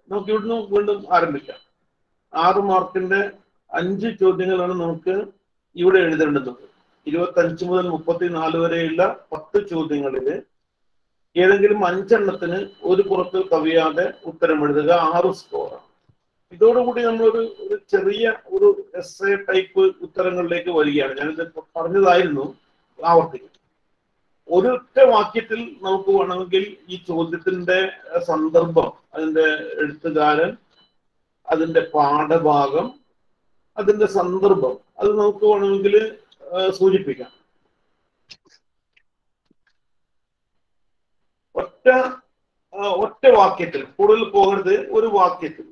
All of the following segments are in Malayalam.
നമുക്ക് ഇവിടുന്ന് വീണ്ടും ആരംഭിക്കാം ആറ് മാർക്കിന്റെ അഞ്ച് ചോദ്യങ്ങളാണ് നമുക്ക് ഇവിടെ എഴുതേണ്ടത് ഇരുപത്തി അഞ്ച് മുതൽ മുപ്പത്തിനാല് വരെയുള്ള പത്ത് ചോദ്യങ്ങളില് ഏതെങ്കിലും അഞ്ചെണ്ണത്തിന് ഒരു പുറത്ത് കവിയാതെ ഉത്തരം എഴുതുക ആറ് സ്കോറാണ് ഇതോടുകൂടി നമ്മളൊരു ഒരു ചെറിയ ഒരു എസ് എ ടൈപ്പ് ഉത്തരങ്ങളിലേക്ക് വരികയാണ് ഞാനിത് പറഞ്ഞതായിരുന്നു ആവർത്തിക്കും ഒരൊറ്റ വാക്യത്തിൽ നമുക്ക് വേണമെങ്കിൽ ഈ ചോദ്യത്തിന്റെ സന്ദർഭം അതിന്റെ എഴുത്തുകാരൻ അതിന്റെ പാഠഭാഗം അതിന്റെ സന്ദർഭം അത് നമുക്ക് വേണമെങ്കിൽ സൂചിപ്പിക്കാം ഒറ്റ ഒറ്റ വാക്യത്തിൽ കൂടുതൽ പോകരുത് ഒരു വാക്യത്തിൽ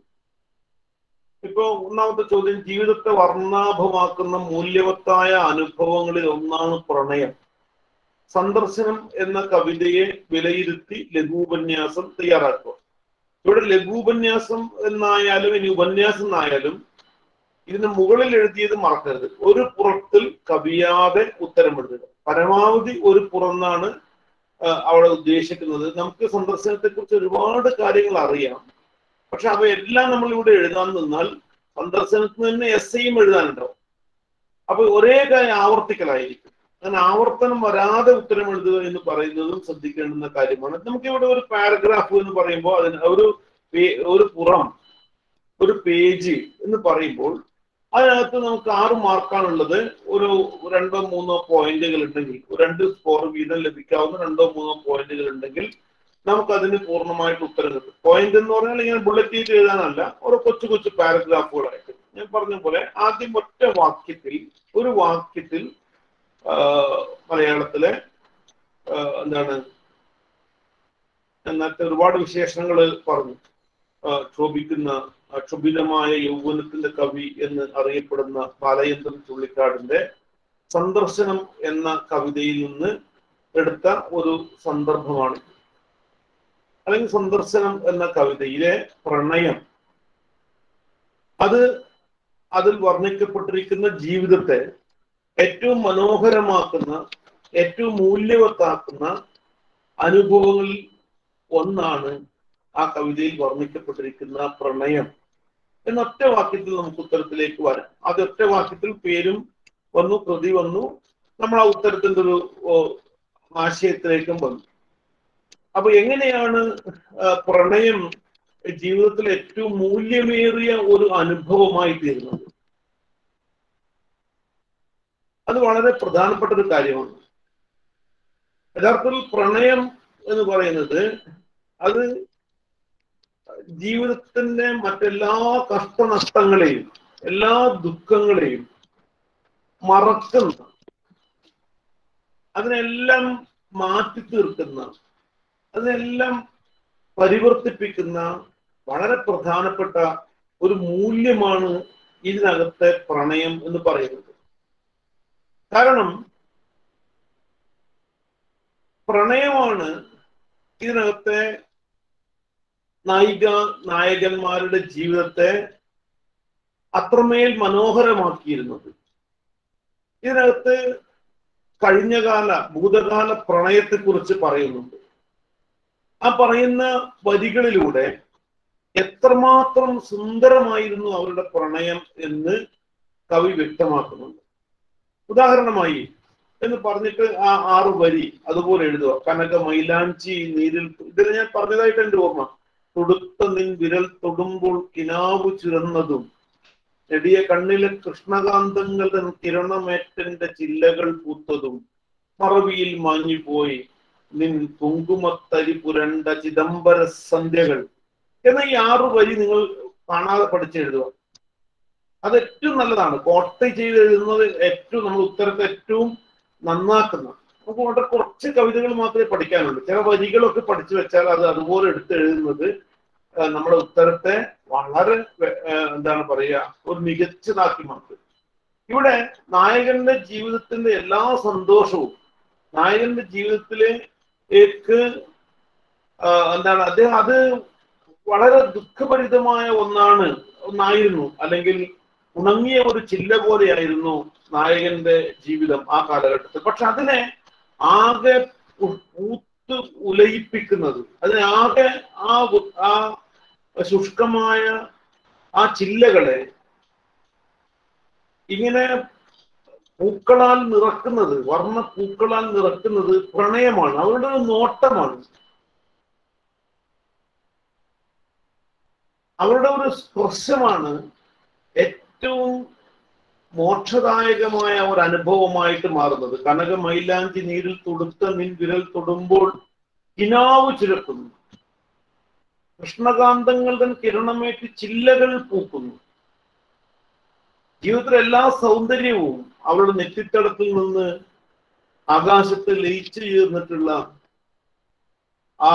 ഇപ്പൊ ഒന്നാമത്തെ ചോദ്യം ജീവിതത്തെ വർണ്ണാഭമാക്കുന്ന മൂല്യവത്തായ അനുഭവങ്ങളിൽ ഒന്നാണ് പ്രണയം സന്ദർശനം എന്ന കവിതയെ വിലയിരുത്തി ലഘുപന്യാസം തയ്യാറാക്കുക ഇവിടെ ലഘുപന്യാസം എന്നായാലും ഇനി ഉപന്യാസം എന്നായാലും ഇതിന് മുകളിൽ എഴുതിയത് മറക്കരുത് ഒരു പുറത്തിൽ കവിയാതെ ഉത്തരം എഴുതുക പരമാവധി ഒരു പുറന്നാണ് അവിടെ ഉദ്ദേശിക്കുന്നത് നമുക്ക് സന്ദർശനത്തെ കുറിച്ച് ഒരുപാട് കാര്യങ്ങൾ അറിയാം പക്ഷെ അവയെല്ലാം നമ്മൾ ഇവിടെ എഴുതാൻ നിന്നാൽ സന്ദർശനത്തിന് തന്നെ എസ് ഐയും എഴുതാനുണ്ടാവും അപ്പൊ ഒരേ കാര്യം ആവർത്തിക്കലായിരിക്കും അങ്ങനെ ആവർത്തനം വരാതെ ഉത്തരം എഴുതുക എന്ന് പറയുന്നതും ശ്രദ്ധിക്കേണ്ടുന്ന കാര്യമാണ് നമുക്ക് ഇവിടെ ഒരു പാരഗ്രാഫ് എന്ന് പറയുമ്പോൾ അതിന് ഒരു ഒരു പുറം ഒരു പേജ് എന്ന് പറയുമ്പോൾ അതിനകത്ത് നമുക്ക് ആറ് മാർക്കാണുള്ളത് ഒരു രണ്ടോ മൂന്നോ പോയിന്റുകൾ ഉണ്ടെങ്കിൽ രണ്ട് സ്കോർ വീതം ലഭിക്കാവുന്ന രണ്ടോ മൂന്നോ പോയിന്റുകൾ ഉണ്ടെങ്കിൽ നമുക്ക് അതിന് പൂർണ്ണമായിട്ട് ഉത്തരം കിട്ടും പോയിന്റ് എന്ന് പറഞ്ഞാൽ ഇങ്ങനെ ബുള്ളറ്റ് ചെയ്ത് എഴുതാനല്ല ഓരോ കൊച്ചു കൊച്ചു പാരഗ്രാഫുകളായിട്ട് ഞാൻ പറഞ്ഞ പോലെ ആദ്യം ഒറ്റ വാക്യത്തിൽ ഒരു വാക്യത്തിൽ മലയാളത്തിലെ എന്താണ് നേരത്തെ ഒരുപാട് വിശേഷണങ്ങൾ പറഞ്ഞു ക്ഷോഭിക്കുന്ന ക്ഷുഭിതമായ യൗവനത്തിന്റെ കവി എന്ന് അറിയപ്പെടുന്ന ബാലചന്ദ്രൻ ചുള്ളിക്കാടിന്റെ സന്ദർശനം എന്ന കവിതയിൽ നിന്ന് എടുത്ത ഒരു സന്ദർഭമാണ് അല്ലെങ്കിൽ സന്ദർശനം എന്ന കവിതയിലെ പ്രണയം അത് അതിൽ വർണ്ണിക്കപ്പെട്ടിരിക്കുന്ന ജീവിതത്തെ ഏറ്റവും മനോഹരമാക്കുന്ന ഏറ്റവും മൂല്യവത്താക്കുന്ന അനുഭവങ്ങളിൽ ഒന്നാണ് ആ കവിതയിൽ വർണ്ണിക്കപ്പെട്ടിരിക്കുന്ന പ്രണയം എന്ന ഒറ്റ വാക്യത്തിൽ നമുക്ക് ഉത്തരത്തിലേക്ക് വരാം അത് ഒറ്റ വാക്യത്തിൽ പേരും വന്നു കൃതി വന്നു നമ്മൾ ആ ഉത്തരത്തിന്റെ ഒരു ആശയത്തിലേക്കും വന്നു അപ്പൊ എങ്ങനെയാണ് പ്രണയം ജീവിതത്തിൽ ഏറ്റവും മൂല്യമേറിയ ഒരു അനുഭവമായി തീരുന്നത് അത് വളരെ പ്രധാനപ്പെട്ട ഒരു കാര്യമാണ് യഥാർത്ഥത്തിൽ പ്രണയം എന്ന് പറയുന്നത് അത് ജീവിതത്തിന്റെ മറ്റെല്ലാ കഷ്ടനഷ്ടങ്ങളെയും എല്ലാ ദുഃഖങ്ങളെയും മറക്കുന്ന അതിനെല്ലാം മാറ്റി തീർക്കുന്ന അതിനെല്ലാം പരിവർത്തിപ്പിക്കുന്ന വളരെ പ്രധാനപ്പെട്ട ഒരു മൂല്യമാണ് ഇതിനകത്തെ പ്രണയം എന്ന് പറയുന്നത് കാരണം പ്രണയമാണ് ഇതിനകത്തെ നായിക നായകന്മാരുടെ ജീവിതത്തെ അത്രമേൽ മനോഹരമാക്കിയിരുന്നത് ഇതിനകത്ത് കഴിഞ്ഞകാല ഭൂതകാല പ്രണയത്തെക്കുറിച്ച് പറയുന്നുണ്ട് ആ പറയുന്ന വരികളിലൂടെ എത്രമാത്രം സുന്ദരമായിരുന്നു അവരുടെ പ്രണയം എന്ന് കവി വ്യക്തമാക്കുന്നുണ്ട് ഉദാഹരണമായി എന്ന് പറഞ്ഞിട്ട് ആ ആറ് വരി അതുപോലെ എഴുതുക കനക മൈലാഞ്ചി നീരിൽ ഇതിൽ ഞാൻ പറഞ്ഞതായിട്ട് എന്റെ ഓർമ്മ തൊടുത്ത നിൻ വിരൽ തൊടുമ്പോൾ കിനാവ് ചുരന്നതും നെടിയ കണ്ണിലെ കൃഷ്ണകാന്തങ്ങളുടെ കിരണമേറ്റന്റെ ചില്ലകൾ പൂത്തതും മറവിയിൽ മാഞ്ഞുപോയി നിൻ കുങ്കുമത്തരി പുരണ്ട ചിദംബര സന്ധ്യകൾ എന്ന ഈ ആറു വരി നിങ്ങൾ കാണാതെ പഠിച്ചെഴുതുക അത് ഏറ്റവും നല്ലതാണ് കോട്ട ചെയ്ത് എഴുതുന്നത് ഏറ്റവും നമ്മൾ ഉത്തരത്തെ ഏറ്റവും നന്നാക്കുന്ന നമുക്ക് വളരെ കുറച്ച് കവിതകൾ മാത്രമേ പഠിക്കാനുള്ളൂ ചില വരികളൊക്കെ പഠിച്ചു വെച്ചാൽ അത് അതുപോലെ എടുത്ത് എഴുതുന്നത് നമ്മുടെ ഉത്തരത്തെ വളരെ എന്താണ് പറയുക ഒരു മികച്ചതാക്കി മാറ്റും ഇവിടെ നായകന്റെ ജീവിതത്തിന്റെ എല്ലാ സന്തോഷവും നായകന്റെ ജീവിതത്തിലേക്ക് എന്താണ് അദ്ദേഹം അത് വളരെ ദുഃഖഭരിതമായ ഒന്നാണ് ഒന്നായിരുന്നു അല്ലെങ്കിൽ ഉണങ്ങിയ ഒരു ചില്ല പോലെയായിരുന്നു നായകന്റെ ജീവിതം ആ കാലഘട്ടത്തിൽ പക്ഷെ അതിനെ ആകെ പൂത്ത് ഉലയിപ്പിക്കുന്നത് അതിനെ ആകെ ആ ആ ശുഷ്കമായ ആ ചില്ലകളെ ഇങ്ങനെ പൂക്കളാൽ നിറക്കുന്നത് വർണ്ണ പൂക്കളാൽ നിറക്കുന്നത് പ്രണയമാണ് അവരുടെ ഒരു നോട്ടമാണ് അവരുടെ ഒരു സ്പർശമാണ് ഏറ്റവും മോക്ഷദായകമായ ഒരു അനുഭവമായിട്ട് മാറുന്നത് കനക മൈലാഞ്ചി നീരിൽ തൊടുത്ത നിൻ വിരൽ തൊടുമ്പോൾ കിനാവ് ചുരക്കുന്നു കൃഷ്ണകാന്തങ്ങളുടെ കിരണമേറ്റ് ചില്ലകൾ പൂക്കുന്നു ജീവിതത്തിലെ എല്ലാ സൗന്ദര്യവും അവളുടെ നെറ്റിത്തടത്തിൽ നിന്ന് ആകാശത്ത് ലയിച്ചു ചേർന്നിട്ടുള്ള ആ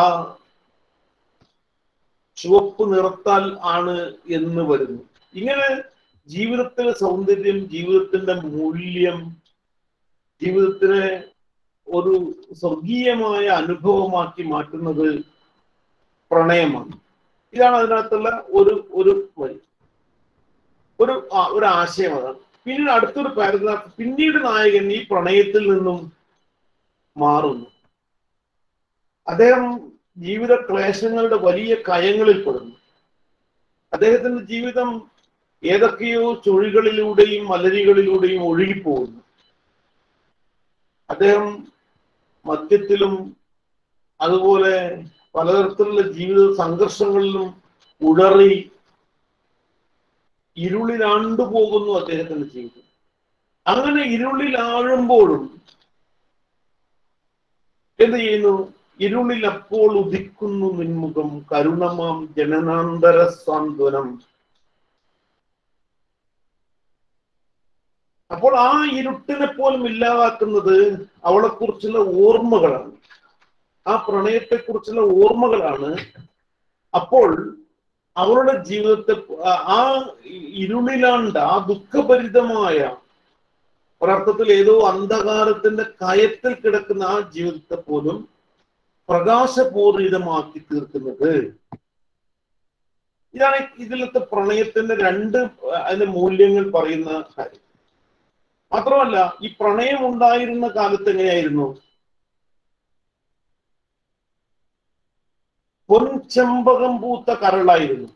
ചുവപ്പ് നിറത്താൽ ആണ് എന്ന് വരുന്നു ഇങ്ങനെ ജീവിതത്തിലെ സൗന്ദര്യം ജീവിതത്തിന്റെ മൂല്യം ജീവിതത്തിനെ ഒരു സ്വർഗീയമായ അനുഭവമാക്കി മാറ്റുന്നത് പ്രണയമാണ് ഇതാണ് അതിനകത്തുള്ള ഒരു ഒരു വരി ഒരു ആ- ഒരു ആശയം അതാണ് പിന്നീട് അടുത്തൊരു പാരഗ്രാഫ് പിന്നീട് നായകൻ ഈ പ്രണയത്തിൽ നിന്നും മാറുന്നു അദ്ദേഹം ജീവിത ക്ലേശങ്ങളുടെ വലിയ കയങ്ങളിൽ പെടുന്നു അദ്ദേഹത്തിന്റെ ജീവിതം ഏതൊക്കെയോ ചുഴികളിലൂടെയും മലരികളിലൂടെയും ഒഴുകിപ്പോകുന്നു അദ്ദേഹം മദ്യത്തിലും അതുപോലെ പലതരത്തിലുള്ള ജീവിത സംഘർഷങ്ങളിലും ഉടറി ഇരുളിലാണ്ടു പോകുന്നു അദ്ദേഹത്തിന്റെ ജീവിതം അങ്ങനെ ഇരുളിലാഴുമ്പോഴും എന്ത് ചെയ്യുന്നു ഇരുളിൽ അപ്പോൾ ഉദിക്കുന്നു നിൻമുഖം കരുണമാം ജനനാന്തര സാന്ത്വനം അപ്പോൾ ആ ഇരുട്ടിനെ പോലും ഇല്ലാതാക്കുന്നത് അവളെ കുറിച്ചുള്ള ഓർമ്മകളാണ് ആ പ്രണയത്തെ കുറിച്ചുള്ള ഓർമ്മകളാണ് അപ്പോൾ അവളുടെ ജീവിതത്തെ ആ- ആ ഇരുളിലാണ്ട ആ ദുഃഖഭരിതമായ ഒരർത്ഥത്തിൽ ഏതോ അന്ധകാരത്തിന്റെ കയത്തിൽ കിടക്കുന്ന ആ ജീവിതത്തെ പോലും പ്രകാശപൂർണിതമാക്കി തീർക്കുന്നത് ഇതാണ് ഇതിലത്തെ പ്രണയത്തിന്റെ രണ്ട് അതിന്റെ മൂല്യങ്ങൾ പറയുന്ന കാര്യം മാത്രമല്ല ഈ പ്രണയം ഉണ്ടായിരുന്ന കാലത്ത് എങ്ങനെയായിരുന്നു പൊൻചെമ്പകം പൂത്ത കരളായിരുന്നു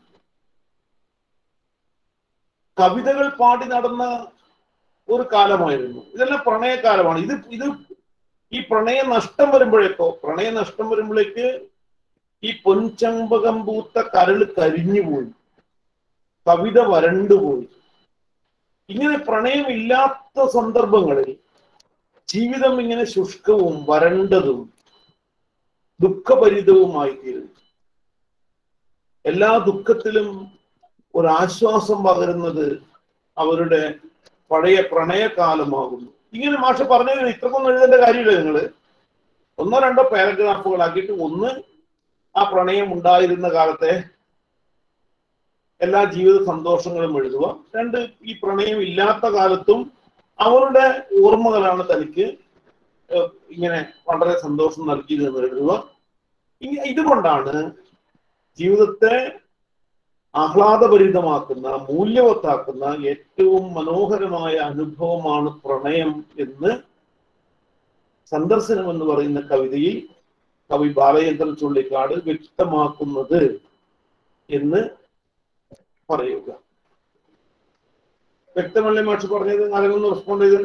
കവിതകൾ പാടി നടന്ന ഒരു കാലമായിരുന്നു ഇതെല്ലാം പ്രണയകാലമാണ് ഇത് ഇത് ഈ പ്രണയ നഷ്ടം വരുമ്പോഴേക്കോ പ്രണയ നഷ്ടം വരുമ്പോഴേക്ക് ഈ പൊൻചമ്പകം പൂത്ത കരള് കരിഞ്ഞുപോയി കവിത വരണ്ടുപോയി ഇങ്ങനെ പ്രണയമില്ലാത്ത സന്ദർഭങ്ങളിൽ ജീവിതം ഇങ്ങനെ ശുഷ്കവും വരണ്ടതും ദുഃഖഭരിതവുമായി തീരുന്നു എല്ലാ ദുഃഖത്തിലും ഒരാശ്വാസം പകരുന്നത് അവരുടെ പഴയ പ്രണയകാലമാകുന്നു ഇങ്ങനെ മാഷ പറഞ്ഞതിന് ഇത്രക്കൊന്നും എഴുതേണ്ട കാര്യമില്ല നിങ്ങള് ഒന്നോ രണ്ടോ പാരഗ്രാഫുകളാക്കിയിട്ട് ഒന്ന് ആ പ്രണയം ഉണ്ടായിരുന്ന കാലത്തെ എല്ലാ ജീവിത സന്തോഷങ്ങളും എഴുതുക രണ്ട് ഈ പ്രണയം ഇല്ലാത്ത കാലത്തും അവരുടെ ഓർമ്മകളാണ് തനിക്ക് ഏഹ് ഇങ്ങനെ വളരെ സന്തോഷം നൽകിയത് എന്ന് എഴുതുക ഇ- ഇതുകൊണ്ടാണ് ജീവിതത്തെ ആഹ്ലാദഭരിതമാക്കുന്ന മൂല്യവത്താക്കുന്ന ഏറ്റവും മനോഹരമായ അനുഭവമാണ് പ്രണയം എന്ന് സന്ദർശനം എന്ന് പറയുന്ന കവിതയിൽ കവി ബാലചന്ദ്രൻ ചുള്ളിക്കാട് വ്യക്തമാക്കുന്നത് എന്ന് പറയുക വ്യക്തമല്ലേ മാഷ് പറഞ്ഞത് ആരെങ്കിലും റെസ്പോണ്ട് ചെയ്ത്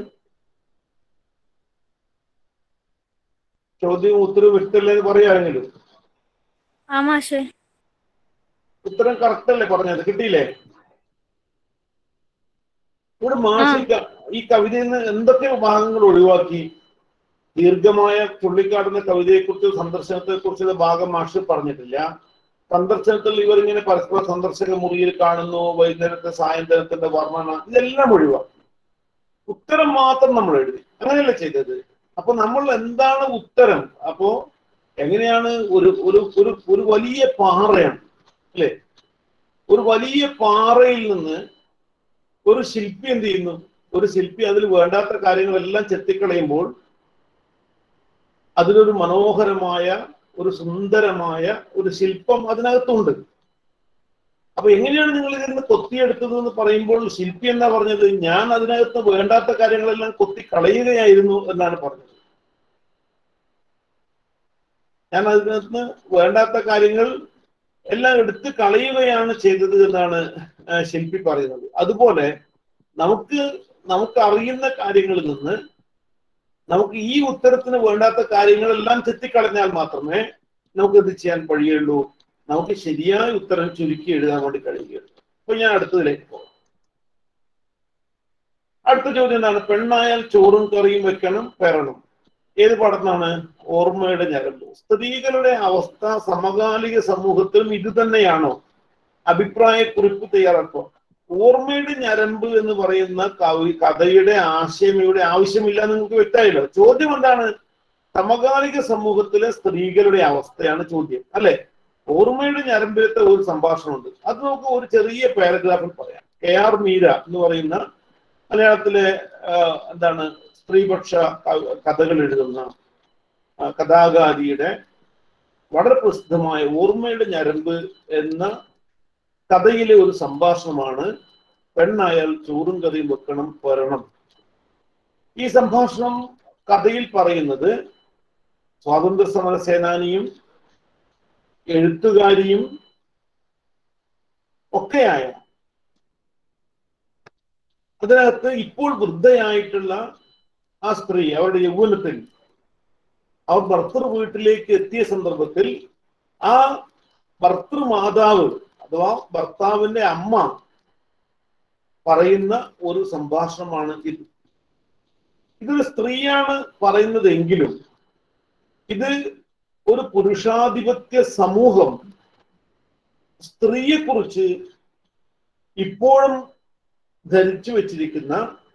ചോദ്യവും ഉത്തരവും വ്യക്തമല്ലേ എന്ന് പറയാമെങ്കിലും ആ മാഷേ ഉത്തരം കറക്റ്റ് അല്ലേ പറഞ്ഞത് കിട്ടിയില്ലേ ഇവിടെ മാഷ് ഈ ക- ഈ കവിതയിൽ നിന്ന് എന്തൊക്കെ ഭാഗങ്ങൾ ഒഴിവാക്കി ദീർഘമായ ചുള്ളിക്കാടുന്ന കവിതയെക്കുറിച്ച് സന്ദർശനത്തെ കുറിച്ചുള്ള ഭാഗം മാഷ് പറഞ്ഞിട്ടില്ല സന്ദർശനത്തിൽ ഇവരിങ്ങനെ പരസ്പര സന്ദർശക മുറിയിൽ കാണുന്നു വൈകുന്നേരത്തെ സായന്തനത്തിന്റെ വർണ്ണന ഇതെല്ലാം ഒഴിവാക്കി ഉത്തരം മാത്രം നമ്മൾ എഴുതി അങ്ങനെയല്ലേ ചെയ്തത് അപ്പൊ നമ്മൾ എന്താണ് ഉത്തരം അപ്പോ എങ്ങനെയാണ് ഒരു ഒരു ഒരു ഒരു വലിയ പാറയാണ് അല്ലേ ഒരു വലിയ പാറയിൽ നിന്ന് ഒരു ശില്പി എന്ത് ചെയ്യുന്നു ഒരു ശില്പി അതിൽ വേണ്ടാത്ത കാര്യങ്ങളെല്ലാം ചെത്തിക്കളയുമ്പോൾ അതിലൊരു മനോഹരമായ ഒരു സുന്ദരമായ ഒരു ശില്പം അതിനകത്തുണ്ട് അപ്പൊ എങ്ങനെയാണ് നിങ്ങൾ ഇതിൽ നിന്ന് കൊത്തിയെടുത്തത് എന്ന് പറയുമ്പോൾ ശില്പി എന്താ പറഞ്ഞത് ഞാൻ അതിനകത്ത് വേണ്ടാത്ത കാര്യങ്ങളെല്ലാം കൊത്തി കളയുകയായിരുന്നു എന്നാണ് പറഞ്ഞത് ഞാൻ അതിനകത്ത് വേണ്ടാത്ത കാര്യങ്ങൾ എല്ലാം എടുത്തു കളയുകയാണ് ചെയ്തത് എന്നാണ് ആ, ശില്പി പറയുന്നത് അതുപോലെ നമുക്ക് നമുക്ക് അറിയുന്ന കാര്യങ്ങളിൽ നിന്ന് നമുക്ക് ഈ ഉത്തരത്തിന് വേണ്ടാത്ത കാര്യങ്ങളെല്ലാം ചെത്തിക്കളഞ്ഞാൽ മാത്രമേ നമുക്ക് ഇത് ചെയ്യാൻ കഴിയുള്ളൂ നമുക്ക് ശരിയായ ഉത്തരം ചുരുക്കി എഴുതാൻ വേണ്ടി കഴിയുകയുള്ളൂ അപ്പൊ ഞാൻ അടുത്തതിലേക്ക് പോകാം അടുത്ത ചോദ്യം എന്താണ് പെണ്ണായാൽ ചോറും കറിയും വെക്കണം പെറണം ഏത് പാടത്താണ് ഓർമ്മയുടെ ഞരമ്പ് സ്ത്രീകളുടെ അവസ്ഥ സമകാലിക സമൂഹത്തിലും ഇത് തന്നെയാണോ അഭിപ്രായ കുറിപ്പ് തയ്യാറാക്കുക ഓർമ്മയുടെ ഞരമ്പ് എന്ന് പറയുന്ന കവി കഥയുടെ ആശയം ഇവിടെ ആവശ്യമില്ല എന്ന് നിങ്ങൾക്ക് വ്യക്തമായല്ലോ ചോദ്യം എന്താണ് സമകാലിക സമൂഹത്തിലെ സ്ത്രീകളുടെ അവസ്ഥയാണ് ചോദ്യം അല്ലെ ഓർമ്മയുടെ ഞരമ്പിലത്തെ ഒരു സംഭാഷണമുണ്ട് അത് നമുക്ക് ഒരു ചെറിയ പാരഗ്രാഫിൽ പറയാം കെ ആർ മീര എന്ന് പറയുന്ന മലയാളത്തിലെ ആ, എന്താണ് സ്ത്രീപക്ഷ ക- കഥകൾ എഴുതുന്ന ആ, കഥാകാരിയുടെ വളരെ പ്രസിദ്ധമായ ഓർമ്മയുടെ ഞരമ്പ് എന്ന കഥയിലെ ഒരു സംഭാഷണമാണ് പെണ്ണായാൽ ചോറും കറിയും വെക്കണം വരണം ഈ സംഭാഷണം കഥയിൽ പറയുന്നത് സ്വാതന്ത്ര്യ സമര സേനാനിയും എഴുത്തുകാരിയും ഒക്കെയായ അതിനകത്ത് ഇപ്പോൾ വൃദ്ധയായിട്ടുള്ള ആ സ്ത്രീ അവരുടെ യൗവനത്തിൽ അവർ ഭർത്തൃ വീട്ടിലേക്ക് എത്തിയ സന്ദർഭത്തിൽ ആ ഭർത്തൃമാതാവ് അഥവാ ഭർത്താവിന്റെ അമ്മ പറയുന്ന ഒരു സംഭാഷണമാണ് ഇത് ഇതൊരു സ്ത്രീയാണ് പറയുന്നതെങ്കിലും ഇത് ഒരു പുരുഷാധിപത്യ സമൂഹം സ്ത്രീയെക്കുറിച്ച് ഇപ്പോഴും ധരിച്ചു വെച്ചിരിക്കുന്ന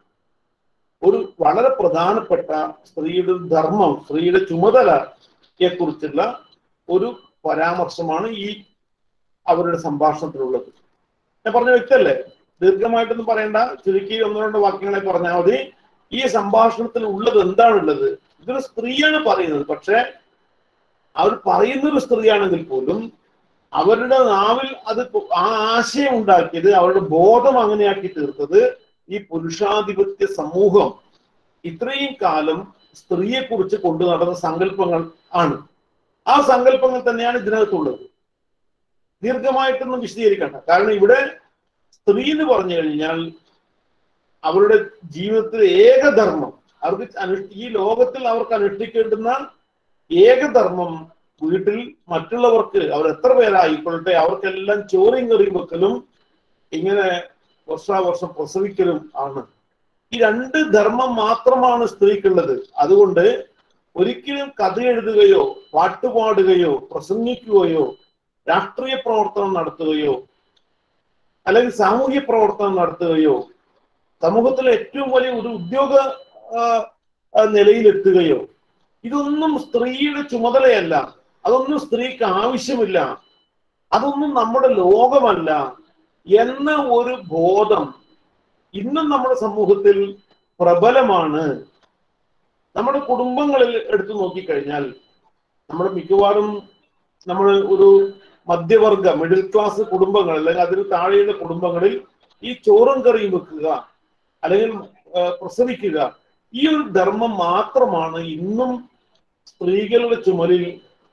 ഒരു വളരെ പ്രധാനപ്പെട്ട സ്ത്രീയുടെ ധർമ്മം സ്ത്രീയുടെ ചുമതലയെ കുറിച്ചുള്ള ഒരു പരാമർശമാണ് ഈ അവരുടെ സംഭാഷണത്തിലുള്ളത് ഞാൻ പറഞ്ഞ വ്യക്തല്ലേ ദീർഘമായിട്ടൊന്നും പറയണ്ട ചുരുക്കി ഒന്നോ രണ്ടോ വാക്യങ്ങളെ പറഞ്ഞാൽ മതി ഈ സംഭാഷണത്തിൽ ഉള്ളത് എന്താണുള്ളത് ഇതൊരു സ്ത്രീയാണ് പറയുന്നത് പക്ഷെ അവർ പറയുന്ന ഒരു സ്ത്രീയാണെങ്കിൽ പോലും അവരുടെ നാവിൽ അത് ആ ആശയം ഉണ്ടാക്കിയത് അവരുടെ ബോധം അങ്ങനെയാക്കി തീർത്തത് ഈ പുരുഷാധിപത്യ സമൂഹം ഇത്രയും കാലം സ്ത്രീയെ കുറിച്ച് കൊണ്ടു നടന്ന സങ്കല്പങ്ങൾ ആണ് ആ സങ്കല്പങ്ങൾ തന്നെയാണ് ഇതിനകത്തുള്ളത് ദീർഘമായിട്ടൊന്നും വിശദീകരിക്കണ്ട കാരണം ഇവിടെ സ്ത്രീ എന്ന് പറഞ്ഞു കഴിഞ്ഞാൽ അവരുടെ ജീവിതത്തിലെ ഏകധർമ്മം അവർക്ക് അനു- ഈ ലോകത്തിൽ അവർക്ക് അനുഷ്ഠിക്കേണ്ടുന്ന ഏകധർമ്മം വീട്ടിൽ മറ്റുള്ളവർക്ക് അവർ എത്ര പേരായിക്കൊള്ളട്ടെ അവർക്കെല്ലാം ചോറിയും കറിയും വെക്കലും ഇങ്ങനെ വർഷാവർഷം പ്രസവിക്കലും ആണ് ഈ രണ്ട് ധർമ്മം മാത്രമാണ് സ്ത്രീക്കുള്ളത് അതുകൊണ്ട് ഒരിക്കലും കഥ എഴുതുകയോ പാട്ടുപാടുകയോ പ്രസംഗിക്കുകയോ രാഷ്ട്രീയ പ്രവർത്തനം നടത്തുകയോ അല്ലെങ്കിൽ സാമൂഹ്യ പ്രവർത്തനം നടത്തുകയോ സമൂഹത്തിലെ ഏറ്റവും വലിയ ഒരു ഉദ്യോഗ ആ, ആ, നിലയിലെത്തുകയോ ഇതൊന്നും സ്ത്രീയുടെ ചുമതലയല്ല അതൊന്നും സ്ത്രീക്ക് ആവശ്യമില്ല അതൊന്നും നമ്മുടെ ലോകമല്ല എന്ന ഒരു ബോധം ഇന്നും നമ്മുടെ സമൂഹത്തിൽ പ്രബലമാണ് നമ്മുടെ കുടുംബങ്ങളിൽ എടുത്തു നോക്കിക്കഴിഞ്ഞാൽ നമ്മുടെ മിക്കവാറും നമ്മൾ ഒരു മധ്യവർഗ മിഡിൽ ക്ലാസ് കുടുംബങ്ങൾ അല്ലെങ്കിൽ അതിന് താഴെയുള്ള കുടുംബങ്ങളിൽ ഈ ചോറും കറിയും വെക്കുക അല്ലെങ്കിൽ ആ, പ്രസവിക്കുക ഈ ഒരു ധർമ്മം മാത്രമാണ് ഇന്നും സ്ത്രീകളുടെ ചുമലിൽ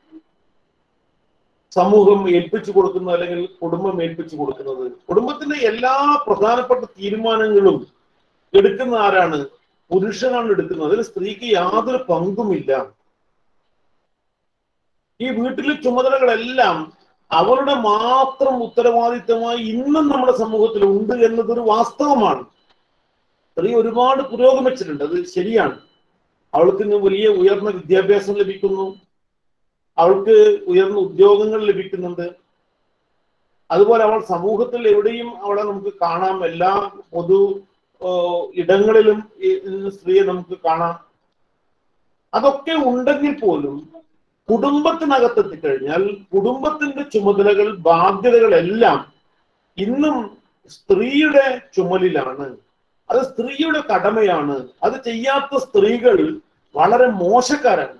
സമൂഹം ഏൽപ്പിച്ചു കൊടുക്കുന്നത് അല്ലെങ്കിൽ കുടുംബം ഏൽപ്പിച്ചു കൊടുക്കുന്നത് കുടുംബത്തിന്റെ എല്ലാ പ്രധാനപ്പെട്ട തീരുമാനങ്ങളും എടുക്കുന്ന ആരാണ് പുരുഷനാണ് എടുക്കുന്നത് അതിൽ സ്ത്രീക്ക് യാതൊരു പങ്കുമില്ല ഈ വീട്ടിലെ ചുമതലകളെല്ലാം അവരുടെ മാത്രം ഉത്തരവാദിത്തമായി ഇന്നും നമ്മുടെ സമൂഹത്തിൽ ഉണ്ട് എന്നതൊരു വാസ്തവമാണ് സ്ത്രീ ഒരുപാട് പുരോഗമിച്ചിട്ടുണ്ട് അത് ശരിയാണ് അവൾക്ക് ഇന്ന് വലിയ ഉയർന്ന വിദ്യാഭ്യാസം ലഭിക്കുന്നു അവൾക്ക് ഉയർന്ന ഉദ്യോഗങ്ങൾ ലഭിക്കുന്നുണ്ട് അതുപോലെ അവൾ സമൂഹത്തിൽ എവിടെയും അവളെ നമുക്ക് കാണാം എല്ലാ പൊതു ആ, ഇടങ്ങളിലും ഈ ഇന്ന് സ്ത്രീയെ നമുക്ക് കാണാം അതൊക്കെ ഉണ്ടെങ്കിൽ പോലും കുടുംബത്തിനകത്ത് എത്തിക്കഴിഞ്ഞാൽ കുടുംബത്തിന്റെ ചുമതലകൾ ബാധ്യതകളെല്ലാം ഇന്നും സ്ത്രീയുടെ ചുമലിലാണ് അത് സ്ത്രീയുടെ കടമയാണ് അത് ചെയ്യാത്ത സ്ത്രീകൾ വളരെ മോശക്കാരാണ്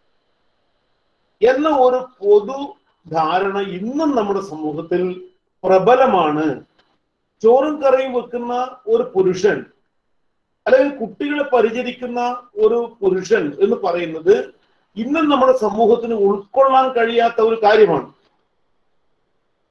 എന്ന ഒരു പൊതു ധാരണ ഇന്നും നമ്മുടെ സമൂഹത്തിൽ പ്രബലമാണ് ചോറും കറിയും വെക്കുന്ന ഒരു പുരുഷൻ അല്ലെങ്കിൽ കുട്ടികളെ പരിചരിക്കുന്ന ഒരു പുരുഷൻ എന്ന് പറയുന്നത് ഇന്നും നമ്മുടെ സമൂഹത്തിന് ഉൾക്കൊള്ളാൻ കഴിയാത്ത ഒരു കാര്യമാണ്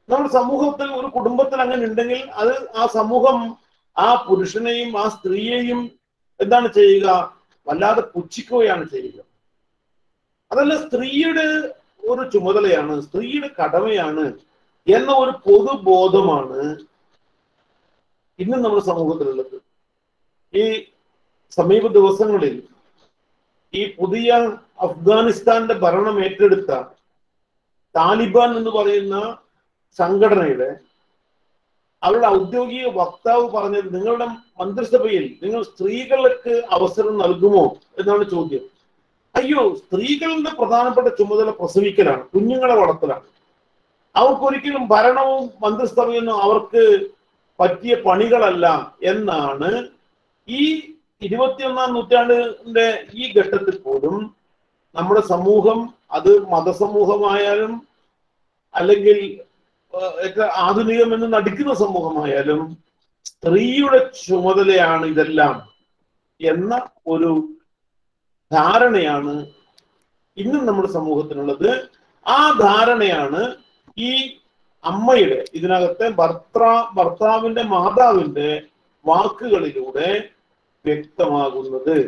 നമ്മുടെ സമൂഹത്തിൽ ഒരു കുടുംബത്തിൽ അങ്ങനെ ഉണ്ടെങ്കിൽ അത് ആ സമൂഹം ആ പുരുഷനെയും ആ സ്ത്രീയെയും എന്താണ് ചെയ്യുക വല്ലാതെ പുച്ഛിക്കുകയാണ് ചെയ്യുക അതല്ല സ്ത്രീയുടെ ഒരു ചുമതലയാണ് സ്ത്രീയുടെ കടമയാണ് എന്ന ഒരു പൊതുബോധമാണ് ഇന്ന് നമ്മുടെ സമൂഹത്തിലുള്ളത് ഈ സമീപ ദിവസങ്ങളിൽ ഈ പുതിയ അഫ്ഗാനിസ്ഥാന്റെ ഭരണം ഏറ്റെടുത്ത താലിബാൻ എന്ന് പറയുന്ന സംഘടനയുടെ അവരുടെ ഔദ്യോഗിക വക്താവ് പറഞ്ഞത് നിങ്ങളുടെ മന്ത്രിസഭയിൽ നിങ്ങൾ സ്ത്രീകൾക്ക് അവസരം നൽകുമോ എന്നാണ് ചോദ്യം അയ്യോ സ്ത്രീകളുടെ പ്രധാനപ്പെട്ട ചുമതല പ്രസവിക്കലാണ് കുഞ്ഞുങ്ങളെ വളർത്തലാണ് അവർക്കൊരിക്കലും ഭരണവും മന്ത്രിസഭയൊന്നും അവർക്ക് പറ്റിയ പണികളല്ല എന്നാണ് ഈ ഇരുപത്തിയൊന്നാം നൂറ്റാണ്ടിന്റെ ഈ ഘട്ടത്തിൽ പോലും നമ്മുടെ സമൂഹം അത് മതസമൂഹമായാലും അല്ലെങ്കിൽ ഏഹ്, ഏറ്റവും ആധുനികം എന്ന് നടിക്കുന്ന സമൂഹമായാലും സ്ത്രീയുടെ ചുമതലയാണ് ഇതെല്ലാം എന്ന ഒരു ധാരണയാണ് ഇന്നും നമ്മുടെ സമൂഹത്തിനുള്ളത് ആ ധാരണയാണ് ഈ അമ്മയുടെ ഇതിനകത്തെ ഭർത്താ ഭർത്താവിന്റെ മാതാവിന്റെ വാക്കുകളിലൂടെ വ്യക്തമാകുന്നത്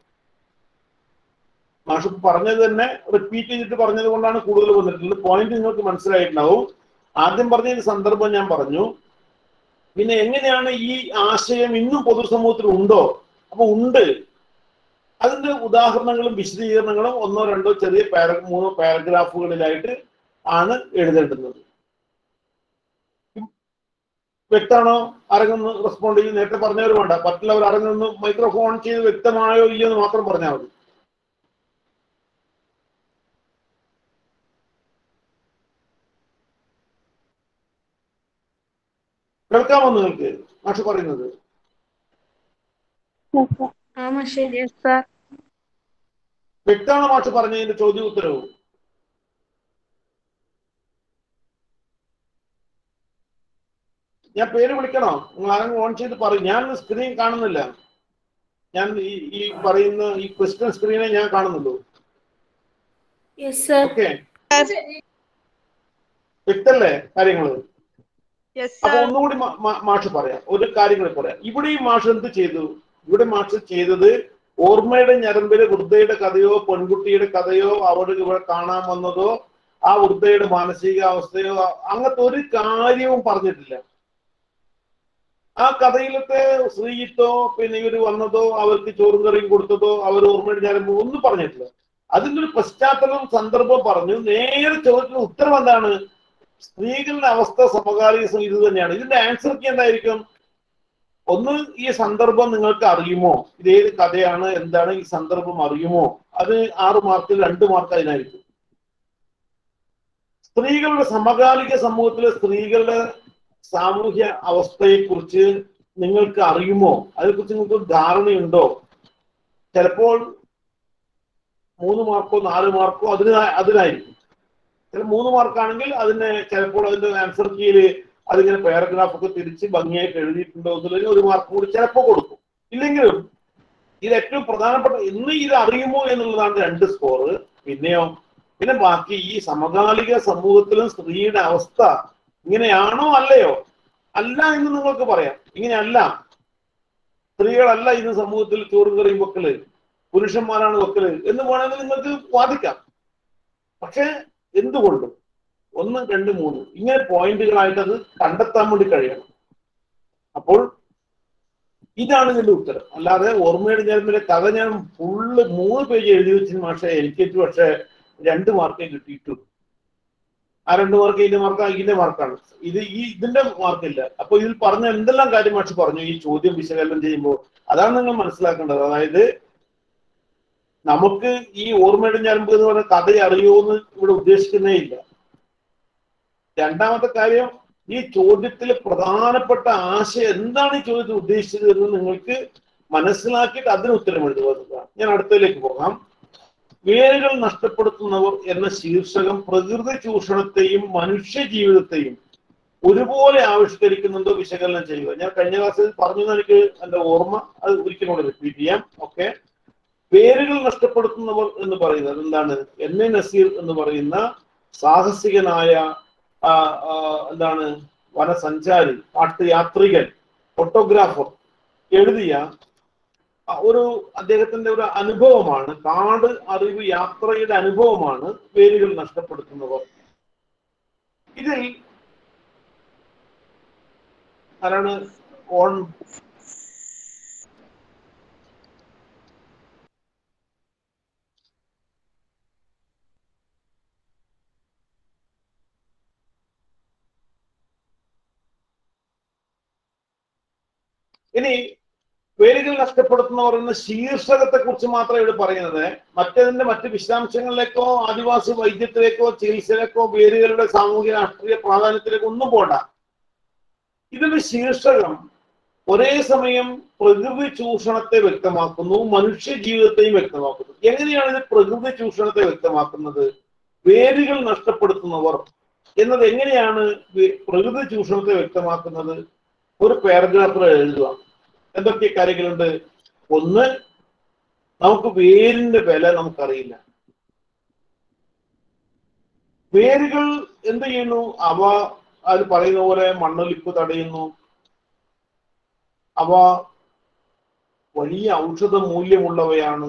മാഷ് പറഞ്ഞത് തന്നെ റിപ്പീറ്റ് ചെയ്തിട്ട് പറഞ്ഞത് കൊണ്ടാണ് കൂടുതൽ വന്നിട്ടുള്ളത് പോയിന്റ് നിങ്ങൾക്ക് മനസ്സിലായിട്ടുണ്ടാവും ആദ്യം പറഞ്ഞ ഒരു സന്ദർഭം ഞാൻ പറഞ്ഞു പിന്നെ എങ്ങനെയാണ് ഈ ആശയം ഇന്നും പൊതുസമൂഹത്തിൽ ഉണ്ടോ അപ്പൊ ഉണ്ട് അതിന്റെ ഉദാഹരണങ്ങളും വിശദീകരണങ്ങളും ഒന്നോ രണ്ടോ ചെറിയ പാര മൂന്നോ പാരഗ്രാഫുകളിലായിട്ട് ആണ് എഴുതേണ്ടുന്നത് വ്യക്തമാണോ ആരെങ്കിലും റെസ്പോണ്ട് ചെയ്ത് നേരത്തെ പറഞ്ഞവർ വേണ്ട മറ്റുള്ളവർ ആരെങ്കിലും മൈക്രോഫോൺ ചെയ്ത് വ്യക്തമായോ ഇല്ലയോ എന്ന് മാത്രം പറഞ്ഞാൽ മതി കേൾക്കാമോ നിങ്ങൾക്ക് മാഷ് പറയുന്നത് ആ മാഷേ യെസ് സാർ വ്യക്തമാണോ മാഷ് പറഞ്ഞതിന്റെ ചോദ്യ ഉത്തരവും ഞാൻ പേര് വിളിക്കണോ നിങ്ങൾ ആരെങ്കിലും ഓൺ ചെയ്ത് പറയും ഞാൻ സ്ക്രീൻ കാണുന്നില്ല ഞാൻ ഈ ഈ പറയുന്ന ഈ ക്വസ്റ്റ്യൻ സ്ക്രീനെ ഞാൻ കാണുന്നുള്ളൂ യെസ് സാർ ഓക്കെ വ്യക്തല്ലേ കാര്യങ്ങള് യെസ് അപ്പൊ സർ ഒന്നുകൂടി മാ- മാ- മാഷ് പറയാം ഒരു കാര്യങ്ങൾ പറയാം ഇവിടെ ഈ മാഷ് എന്ത് ചെയ്തു ഇവിടെ മാഷ് ചെയ്തത് ഓർമ്മയുടെ ഞരമ്പില് വൃദ്ധയുടെ കഥയോ പെൺകുട്ടിയുടെ കഥയോ അവിടെ ഇവിടെ കാണാൻ വന്നതോ ആ വൃദ്ധയുടെ മാനസികാവസ്ഥയോ അ- അങ്ങനത്തെ ഒരു കാര്യവും പറഞ്ഞിട്ടില്ല ആ കഥയിലത്തെ സ്ത്രീയിത്തോ പിന്നെ ഇവര് വന്നതോ അവർക്ക് ചോറും കറിയും കൊടുത്തതോ അവർ ഓർമ്മയുടെ ഞരമ്പ് ഒന്നും പറഞ്ഞിട്ടില്ല അതിന്റെ ഒരു പശ്ചാത്തലം സന്ദർഭം പറഞ്ഞു നേരെ ചോദിക്കുന്ന ഉത്തരം എന്താണ് സ്ത്രീകളുടെ അവസ്ഥ സമകാലിക സം- ഇത് തന്നെയാണ് ഇതിന്റെ ആൻസർ കീ എന്തായിരിക്കും ഒന്ന് ഈ സന്ദർഭം നിങ്ങൾക്ക് അറിയുമോ ഇത് ഏത് കഥയാണ് എന്താണ് ഈ സന്ദർഭം അറിയുമോ അത് ആറ് മാർക്ക് രണ്ട് മാർക്ക് അതിനായിരിക്കും സ്ത്രീകളുടെ സമകാലിക സമൂഹത്തിലെ സ്ത്രീകളുടെ സാമൂഹ്യ അവസ്ഥയെക്കുറിച്ച് നിങ്ങൾക്ക് അറിയുമോ അതേക്കുറിച്ച് നിങ്ങൾക്ക് ഒരു ധാരണയുണ്ടോ ചിലപ്പോൾ മൂന്ന് മാർക്കോ നാല് മാർക്കോ അതിന് അതിനായിരിക്കും ചില മൂന്ന് മാർക്കാണെങ്കിൽ അതിന് ചിലപ്പോൾ അതിന്റെ ആൻസർ കീയിൽ അതിങ്ങനെ പാരഗ്രാഫ് ഒക്കെ തിരിച്ച് ഭംഗിയായിട്ട് എഴുതിയിട്ടുണ്ടോ എന്നുള്ളതിന് ഒരു മാർക്ക് കൂടി ചിലപ്പോൾ കൊടുക്കും ഇല്ലെങ്കിലും ഇത് ഏറ്റവും പ്രധാനപ്പെട്ട ഇന്ന് ഇത് അറിയുമോ എന്നുള്ളതാണ് രണ്ട് സ്കോർ പിന്നെയോ പിന്നെ ബാക്കി ഈ സമകാലിക സമൂഹത്തിലും സ്ത്രീയുടെ അവസ്ഥ ഇങ്ങനെയാണോ അല്ലയോ അല്ല എന്ന് നിങ്ങൾക്ക് പറയാം ഇങ്ങനെയല്ല സ്ത്രീകളല്ല ഇന്ന് സമൂഹത്തിൽ ചോറും കറിയും വെക്കല് പുരുഷന്മാരാണ് വെക്കല് എന്ന് വേണമെങ്കിൽ നിങ്ങൾക്ക് വാദിക്കാം പക്ഷെ എന്തുകൊണ്ടും ഒന്ന് രണ്ട് മൂന്ന് ഇങ്ങനെ പോയിന്റുകളായിട്ട് അത് കണ്ടെത്താൻ വേണ്ടി കഴിയണം അപ്പോൾ ഇതാണ് ഇതിന്റെ ഉത്തരം അല്ലാതെ ഓർമ്മയുടെ ഞാനിന്റെ കഥ ഞാൻ ഫുള്ള് മൂന്ന് പേജ് എഴുതി വെച്ചതിന് പക്ഷേ എനിക്ക് പക്ഷേ രണ്ട് മാർക്കേ കിട്ടിയിട്ടുള്ളൂ ആ രണ്ട് മാർക്ക് ഇതിന്റെ മാർക്ക് ഇതിന്റെ മാർക്കാണ് ഇത് ഈ ഇതിന്റെ മാർക്കില്ല അപ്പൊ ഇതിൽ പറഞ്ഞ എന്തെല്ലാം കാര്യം മാഷ് പറഞ്ഞു ഈ ചോദ്യം വിശകലനം ചെയ്യുമ്പോൾ അതാണ് നിങ്ങൾ മനസ്സിലാക്കേണ്ടത് അതായത് നമുക്ക് ഈ ഓർമ്മയുടെ ഞരമ്പ് എന്ന് പറയുന്ന കഥ അറിയുമോന്ന് ഇവിടെ ഉദ്ദേശിക്കുന്നേ ഇല്ല രണ്ടാമത്തെ കാര്യം ഈ ചോദ്യത്തിൽ പ്രധാനപ്പെട്ട ആശയം എന്താണ് ഈ ചോദ്യത്തിൽ ഉദ്ദേശിച്ചത് എന്ന് നിങ്ങൾക്ക് മനസ്സിലാക്കിയിട്ട് അതിന് ഉത്തരം എഴുതുക എന്നുള്ളതാണ്. ഞാൻ അടുത്തതിലേക്ക് പോകാം വേരുകൾ നഷ്ടപ്പെടുത്തുന്നവർ എന്ന ശീർഷകം പ്രകൃതി ചൂഷണത്തെയും മനുഷ്യ ജീവിതത്തെയും ഒരുപോലെ ആവിഷ്കരിക്കുന്നുണ്ടോ വിശകലനം ചെയ്യുക ഞാൻ കഴിഞ്ഞ ക്ലാസ്സിൽ പറഞ്ഞു എനിക്ക് എന്റെ ഓർമ്മ അത് ഒരിക്കലും കൂടെ റിപ്പീറ്റ് ചെയ്യാം ഓക്കെ പേരുകൾ നഷ്ടപ്പെടുത്തുന്നവർ എന്ന് പറയുന്നത് എന്താണ് എൻ എ നസീർ എന്ന് പറയുന്ന സാഹസികനായ ആ, ആ, എന്താണ് വനസഞ്ചാരി കാട്ടുയാത്രികൻ ഫോട്ടോഗ്രാഫർ എഴുതിയ ആ, ഒരു അദ്ദേഹത്തിന്റെ ഒരു അനുഭവമാണ് കാട് അറിവ് യാത്രയുടെ അനുഭവമാണ് വേരുകൾ നഷ്ടപ്പെടുത്തുന്നവർ ഇതിൽ ആരാണ് ഓൺ ഇനി വേരുകൾ നഷ്ടപ്പെടുത്തുന്നവർ എന്ന ശീർഷകത്തെ കുറിച്ച് മാത്രമേ ഇവിടെ പറയുന്നത് മറ്റതിന്റെ മറ്റ് വിശദാംശങ്ങളിലേക്കോ ആദിവാസി വൈദ്യത്തിലേക്കോ ചികിത്സയിലേക്കോ വേരുകളുടെ സാമൂഹിക രാഷ്ട്രീയ പ്രാധാന്യത്തിലേക്കോ ഒന്നും പോണ്ട ഇതിന്റെ ശീർഷകം ഒരേ സമയം പ്രകൃതി ചൂഷണത്തെ വ്യക്തമാക്കുന്നു മനുഷ്യ ജീവിതത്തെയും വ്യക്തമാക്കുന്നു എങ്ങനെയാണ് ഇത് പ്രകൃതി ചൂഷണത്തെ വ്യക്തമാക്കുന്നത് വേരുകൾ നഷ്ടപ്പെടുത്തുന്നവർ എന്നത് എങ്ങനെയാണ് വേ- പ്രകൃതി ചൂഷണത്തെ വ്യക്തമാക്കുന്നത് ഒരു പാരഗ്രാഫിൽ എഴുതുക എന്തൊക്കെ കാര്യങ്ങളുണ്ട് ഒന്ന് നമുക്ക് വേരിന്റെ വില നമുക്കറിയില്ല വേരുകൾ എന്ത് ചെയ്യുന്നു അവ അത് പറയുന്ന പോലെ മണ്ണൊലിപ്പ് തടയുന്നു അവ വലിയ ഔഷധ മൂല്യമുള്ളവയാണ്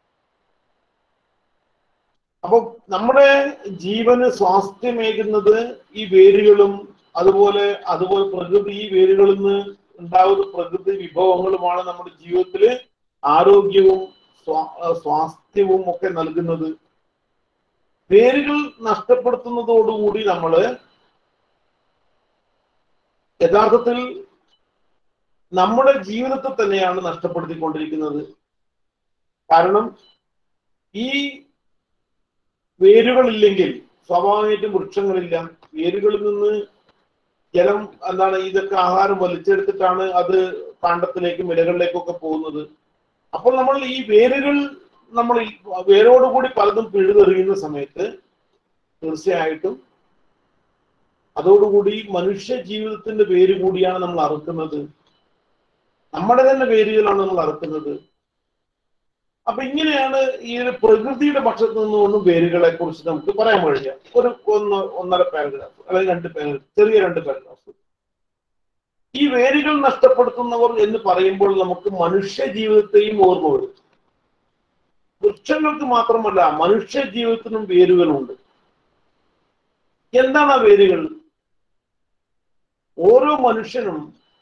അപ്പൊ നമ്മുടെ ജീവന് സ്വാസ്ഥ്യമേകുന്നത് ഈ വേരുകളും അതുപോലെ അതുപോലെ പ്രകൃതി ഈ വേരുകളിൽ നിന്ന് ഉണ്ടാകുന്ന പ്രകൃതി വിഭവങ്ങളുമാണ് നമ്മുടെ ജീവിതത്തിൽ ആരോഗ്യവും സ്വാ- ആ, സ്വാസ്ഥ്യവും ഒക്കെ നൽകുന്നത് വേരുകൾ നഷ്ടപ്പെടുത്തുന്നതോടുകൂടി നമ്മള് യഥാർത്ഥത്തിൽ നമ്മുടെ ജീവിതത്തെ തന്നെയാണ് നഷ്ടപ്പെടുത്തിക്കൊണ്ടിരിക്കുന്നത് കാരണം ഈ വേരുകളില്ലെങ്കിൽ സ്വാഭാവികമായിട്ടും വൃക്ഷങ്ങളില്ല വേരുകളിൽ നിന്ന് ജലം എന്താണ് ഇതൊക്കെ ആഹാരം വലിച്ചെടുത്തിട്ടാണ് അത് കാണ്ടത്തിലേക്കും ഇലകളിലേക്കും ഒക്കെ പോകുന്നത് അപ്പോൾ നമ്മൾ ഈ വേരുകൾ നമ്മൾ ഈ വേരോടുകൂടി പലതും പിഴുതെറിയുന്ന സമയത്ത് തീർച്ചയായിട്ടും അതോടുകൂടി മനുഷ്യ ജീവിതത്തിന്റെ വേര് കൂടിയാണ് നമ്മൾ അറുക്കുന്നത് നമ്മുടെ തന്നെ വേരുകളാണ് നമ്മൾ അറുക്കുന്നത് അപ്പൊ ഇങ്ങനെയാണ് ഈ ഒരു പ്രകൃതിയുടെ പക്ഷത്ത് നിന്നുകൊണ്ടും വേരുകളെ കുറിച്ച് നമുക്ക് പറയാൻ കഴിയുക ഒരു ഒന്ന് ഒന്നര പാരഗ്രാഫ് അല്ലെങ്കിൽ രണ്ട് പാരഗ്രാഫ് ചെറിയ രണ്ട് പാരഗ്രാഫ് ഈ വേരുകൾ നഷ്ടപ്പെടുത്തുന്നവർ എന്ന് പറയുമ്പോൾ നമുക്ക് മനുഷ്യ ജീവിതത്തെയും ഓർമ്മ വരും വൃക്ഷങ്ങൾക്ക് മാത്രമല്ല മനുഷ്യ ജീവിതത്തിനും വേരുകളുണ്ട് എന്താണ് ആ വേരുകൾ ഓരോ മനുഷ്യനും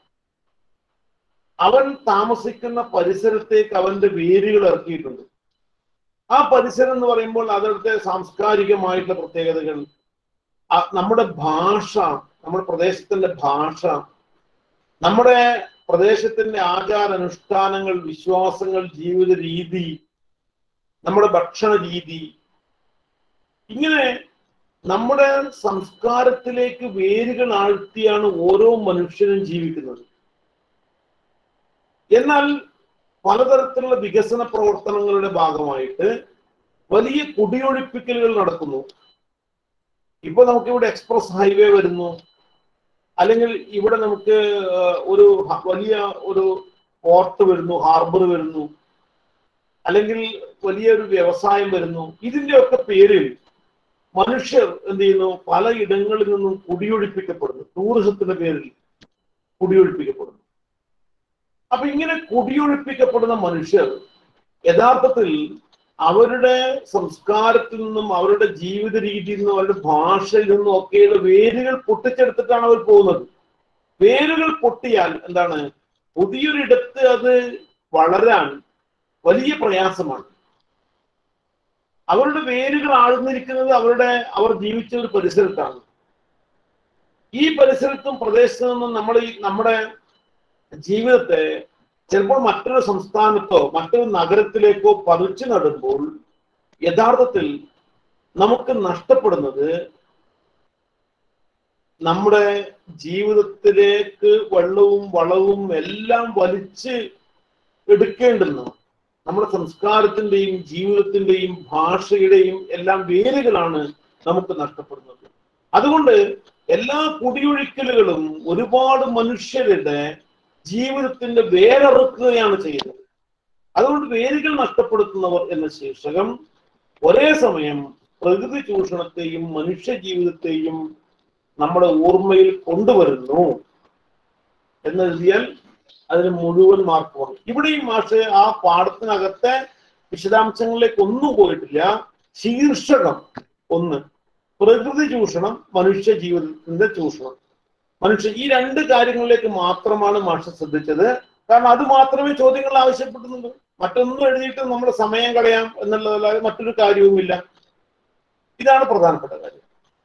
അവൻ താമസിക്കുന്ന പരിസരത്തേക്ക് അവന്റെ വേരുകൾ ഇറക്കിയിട്ടുണ്ട് ആ പരിസരം എന്ന് പറയുമ്പോൾ അതിലത്തെ സാംസ്കാരികമായിട്ടുള്ള പ്രത്യേകതകൾ ആ നമ്മുടെ ഭാഷ നമ്മുടെ പ്രദേശത്തിന്റെ ഭാഷ നമ്മുടെ പ്രദേശത്തിന്റെ ആചാര അനുഷ്ഠാനങ്ങൾ വിശ്വാസങ്ങൾ ജീവിത രീതി നമ്മുടെ ഭക്ഷണ രീതി ഇങ്ങനെ നമ്മുടെ സംസ്കാരത്തിലേക്ക് വേരുകൾ ആഴ്ത്തിയാണ് ഓരോ മനുഷ്യനും ജീവിക്കുന്നത് എന്നാൽ പലതരത്തിലുള്ള വികസന പ്രവർത്തനങ്ങളുടെ ഭാഗമായിട്ട് വലിയ കുടിയൊഴിപ്പിക്കലുകൾ നടക്കുന്നു ഇപ്പൊ നമുക്കിവിടെ എക്സ്പ്രസ് ഹൈവേ വരുന്നു അല്ലെങ്കിൽ ഇവിടെ നമുക്ക് ആ, ഒരു ഹ- വലിയ ഒരു പോർട്ട് വരുന്നു ഹാർബർ വരുന്നു അല്ലെങ്കിൽ വലിയൊരു വ്യവസായം വരുന്നു ഇതിന്റെയൊക്കെ പേരിൽ മനുഷ്യർ എന്ത് ചെയ്യുന്നു പലയിടങ്ങളിൽ നിന്നും കുടിയൊഴിപ്പിക്കപ്പെടുന്നു ടൂറിസത്തിന്റെ പേരിൽ കുടിയൊഴിപ്പിക്കപ്പെടുന്നു അപ്പൊ ഇങ്ങനെ കുടിയൊഴിപ്പിക്കപ്പെടുന്ന മനുഷ്യർ യഥാർത്ഥത്തിൽ അവരുടെ സംസ്കാരത്തിൽ നിന്നും അവരുടെ ജീവിത രീതിയിൽ നിന്നും അവരുടെ ഭാഷയിൽ നിന്നും ഒക്കെയുള്ള വേരുകൾ പൊട്ടിച്ചെടുത്തിട്ടാണ് അവർ പോകുന്നത് വേരുകൾ പൊട്ടിയാൽ എന്താണ് പുതിയൊരിടത്ത് അത് വളരാൻ വലിയ പ്രയാസമാണ് അവരുടെ വേരുകൾ ആഴ്ന്നിരിക്കുന്നത് അവരുടെ അവർ ജീവിച്ച ഒരു പരിസരത്താണ് ഈ പരിസരത്തും പ്രദേശത്തു നിന്നും നമ്മൾ ഈ നമ്മുടെ ജീവിതത്തെ ചിലപ്പോൾ മറ്റൊരു സംസ്ഥാനത്തോ മറ്റൊരു നഗരത്തിലേക്കോ പറിച്ചു നടുമ്പോൾ യഥാർത്ഥത്തിൽ നമുക്ക് നഷ്ടപ്പെടുന്നത് നമ്മുടെ ജീവിതത്തിലേക്ക് വെള്ളവും വളവും എല്ലാം വലിച്ച് എടുക്കേണ്ടുന്ന നമ്മുടെ സംസ്കാരത്തിന്റെയും ജീവിതത്തിന്റെയും ഭാഷയുടെയും എല്ലാം വേരുകളാണ് നമുക്ക് നഷ്ടപ്പെടുന്നത് അതുകൊണ്ട് എല്ലാ കുടിയൊഴിക്കലുകളും ഒരുപാട് മനുഷ്യരുടെ ജീവിതത്തിന്റെ വേരറുക്കുകയാണ് ചെയ്യുന്നത് അതുകൊണ്ട് വേരുകൾ നഷ്ടപ്പെടുത്തുന്നവർ എന്ന ശീർഷകം ഒരേ സമയം പ്രകൃതി ചൂഷണത്തെയും മനുഷ്യ ജീവിതത്തെയും നമ്മുടെ ഓർമ്മയിൽ കൊണ്ടുവരുന്നു എന്നെഴുതിയാൽ അതിന് മുഴുവൻ മാർക്ക് വന്നു ഇവിടെയും മാഷ് ആ പാഠത്തിനകത്തെ വിശദാംശങ്ങളിലേക്ക് ഒന്നും പോയിട്ടില്ല ശീർഷകം ഒന്ന് പ്രകൃതി ചൂഷണം മനുഷ്യ ജീവിതത്തിന്റെ ചൂഷണം മനുഷ്യ ഈ രണ്ട് കാര്യങ്ങളിലേക്ക് മാത്രമാണ് മാഷ ശ്രദ്ധിച്ചത് കാരണം അത് മാത്രമേ ചോദ്യങ്ങൾ ആവശ്യപ്പെടുന്നുള്ളൂ മറ്റൊന്നും എഴുതിയിട്ട് നമ്മുടെ സമയം കളയാം എന്നുള്ളതല്ലാതെ മറ്റൊരു കാര്യവുമില്ല ഇതാണ് പ്രധാനപ്പെട്ട കാര്യം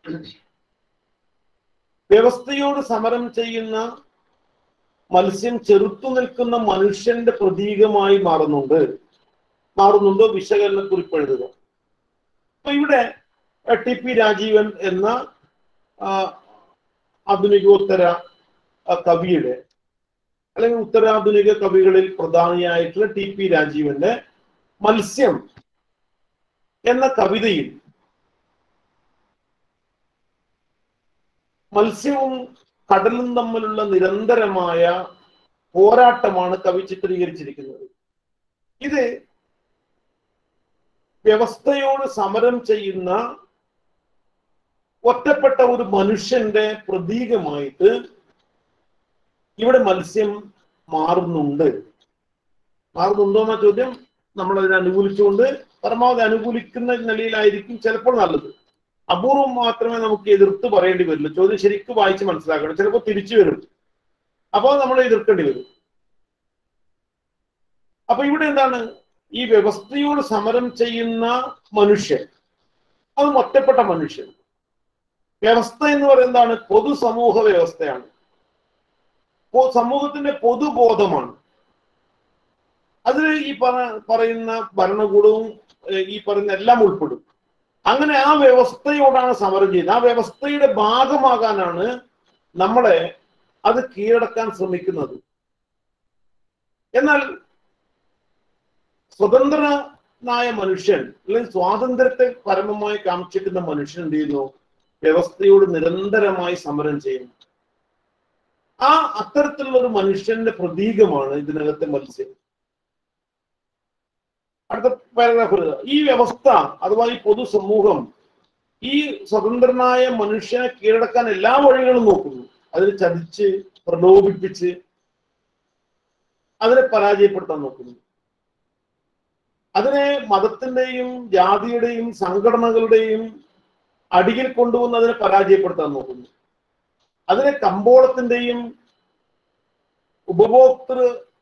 വ്യവസ്ഥയോട് സമരം ചെയ്യുന്ന മത്സ്യം ചെറുത്തു നിൽക്കുന്ന മനുഷ്യന്റെ പ്രതീകമായി മാറുന്നുണ്ട് മാറുന്നുണ്ടോ വിശകലന കുറിപ്പ് എഴുതുക അപ്പൊ ഇവിടെ ടി പി രാജീവൻ എന്ന ആ, ആധുനികോത്തര ആ, കവിയുടെ അല്ലെങ്കിൽ ഉത്തരാധുനിക കവികളിൽ പ്രധാനിയായിട്ടുള്ള ടി പി രാജീവന്റെ മത്സ്യം എന്ന കവിതയിൽ മത്സ്യവും കടലും തമ്മിലുള്ള നിരന്തരമായ പോരാട്ടമാണ് കവി ചിത്രീകരിച്ചിരിക്കുന്നത് ഇത് വ്യവസ്ഥയോട് സമരം ചെയ്യുന്ന ഒറ്റപ്പെട്ട ഒരു മനുഷ്യന്റെ പ്രതീകമായിട്ട് ഇവിടെ മത്സ്യം മാറുന്നുണ്ട് മാറുന്നുണ്ടോ എന്ന ചോദ്യം നമ്മൾ അതിനെ അനുകൂലിച്ചുകൊണ്ട് പരമാവധി അനുകൂലിക്കുന്ന നിലയിലായിരിക്കും ചിലപ്പോൾ നല്ലത് അപൂർവം മാത്രമേ നമുക്ക് എതിർത്ത് പറയേണ്ടി വരുള്ളൂ ചോദ്യം ശരിക്കും വായിച്ച് മനസ്സിലാക്കണം ചിലപ്പോൾ തിരിച്ചു വരും അപ്പോൾ നമ്മൾ എതിർക്കേണ്ടി വരും അപ്പൊ ഇവിടെ എന്താണ് ഈ വ്യവസ്ഥയോട് സമരം ചെയ്യുന്ന മനുഷ്യൻ അതും ഒറ്റപ്പെട്ട മനുഷ്യൻ വ്യവസ്ഥ എന്ന് പറയുന്നതാണ് പൊതുസമൂഹ വ്യവസ്ഥയാണ് പൊ- സമൂഹത്തിന്റെ പൊതുബോധമാണ് അതിൽ ഈ പറ- പറയുന്ന ഭരണകൂടവും ഏഹ്, ഈ പറയുന്ന എല്ലാം ഉൾപ്പെടും അങ്ങനെ ആ വ്യവസ്ഥയോടാണ് സമരം ചെയ്യുന്നത് ആ വ്യവസ്ഥയുടെ ഭാഗമാകാനാണ് നമ്മളെ അത് കീഴടക്കാൻ ശ്രമിക്കുന്നത് എന്നാൽ സ്വതന്ത്രനായ മനുഷ്യൻ അല്ലെങ്കിൽ സ്വാതന്ത്ര്യത്തെ പരമമായി കാക്ഷിക്കുന്ന മനുഷ്യൻ എന്ത് ചെയ്യുന്നു വ്യവസ്ഥയോട് നിരന്തരമായി സമരം ചെയ്യുന്നു ആ അത്തരത്തിലുള്ള ഒരു മനുഷ്യന്റെ പ്രതീകമാണ് ഇതിനകത്തെ മത്സ്യം അടുത്ത പാരഗ്രാഫ് എഴുതുക ഈ വ്യവസ്ഥ അഥവാ ഈ പൊതുസമൂഹം ഈ സ്വതന്ത്രനായ മനുഷ്യനെ കീഴടക്കാൻ എല്ലാ വഴികളും നോക്കുന്നു അതിനെ ചതിച്ച് പ്രലോഭിപ്പിച്ച് അതിനെ പരാജയപ്പെടുത്താൻ നോക്കുന്നു അതിനെ മതത്തിന്റെയും ജാതിയുടെയും സംഘടനകളുടെയും അടിയിൽ കൊണ്ടുവന്ന് അതിനെ പരാജയപ്പെടുത്താൻ നോക്കുന്നു അതിനെ കമ്പോളത്തിന്റെയും ഉപഭോക്തൃ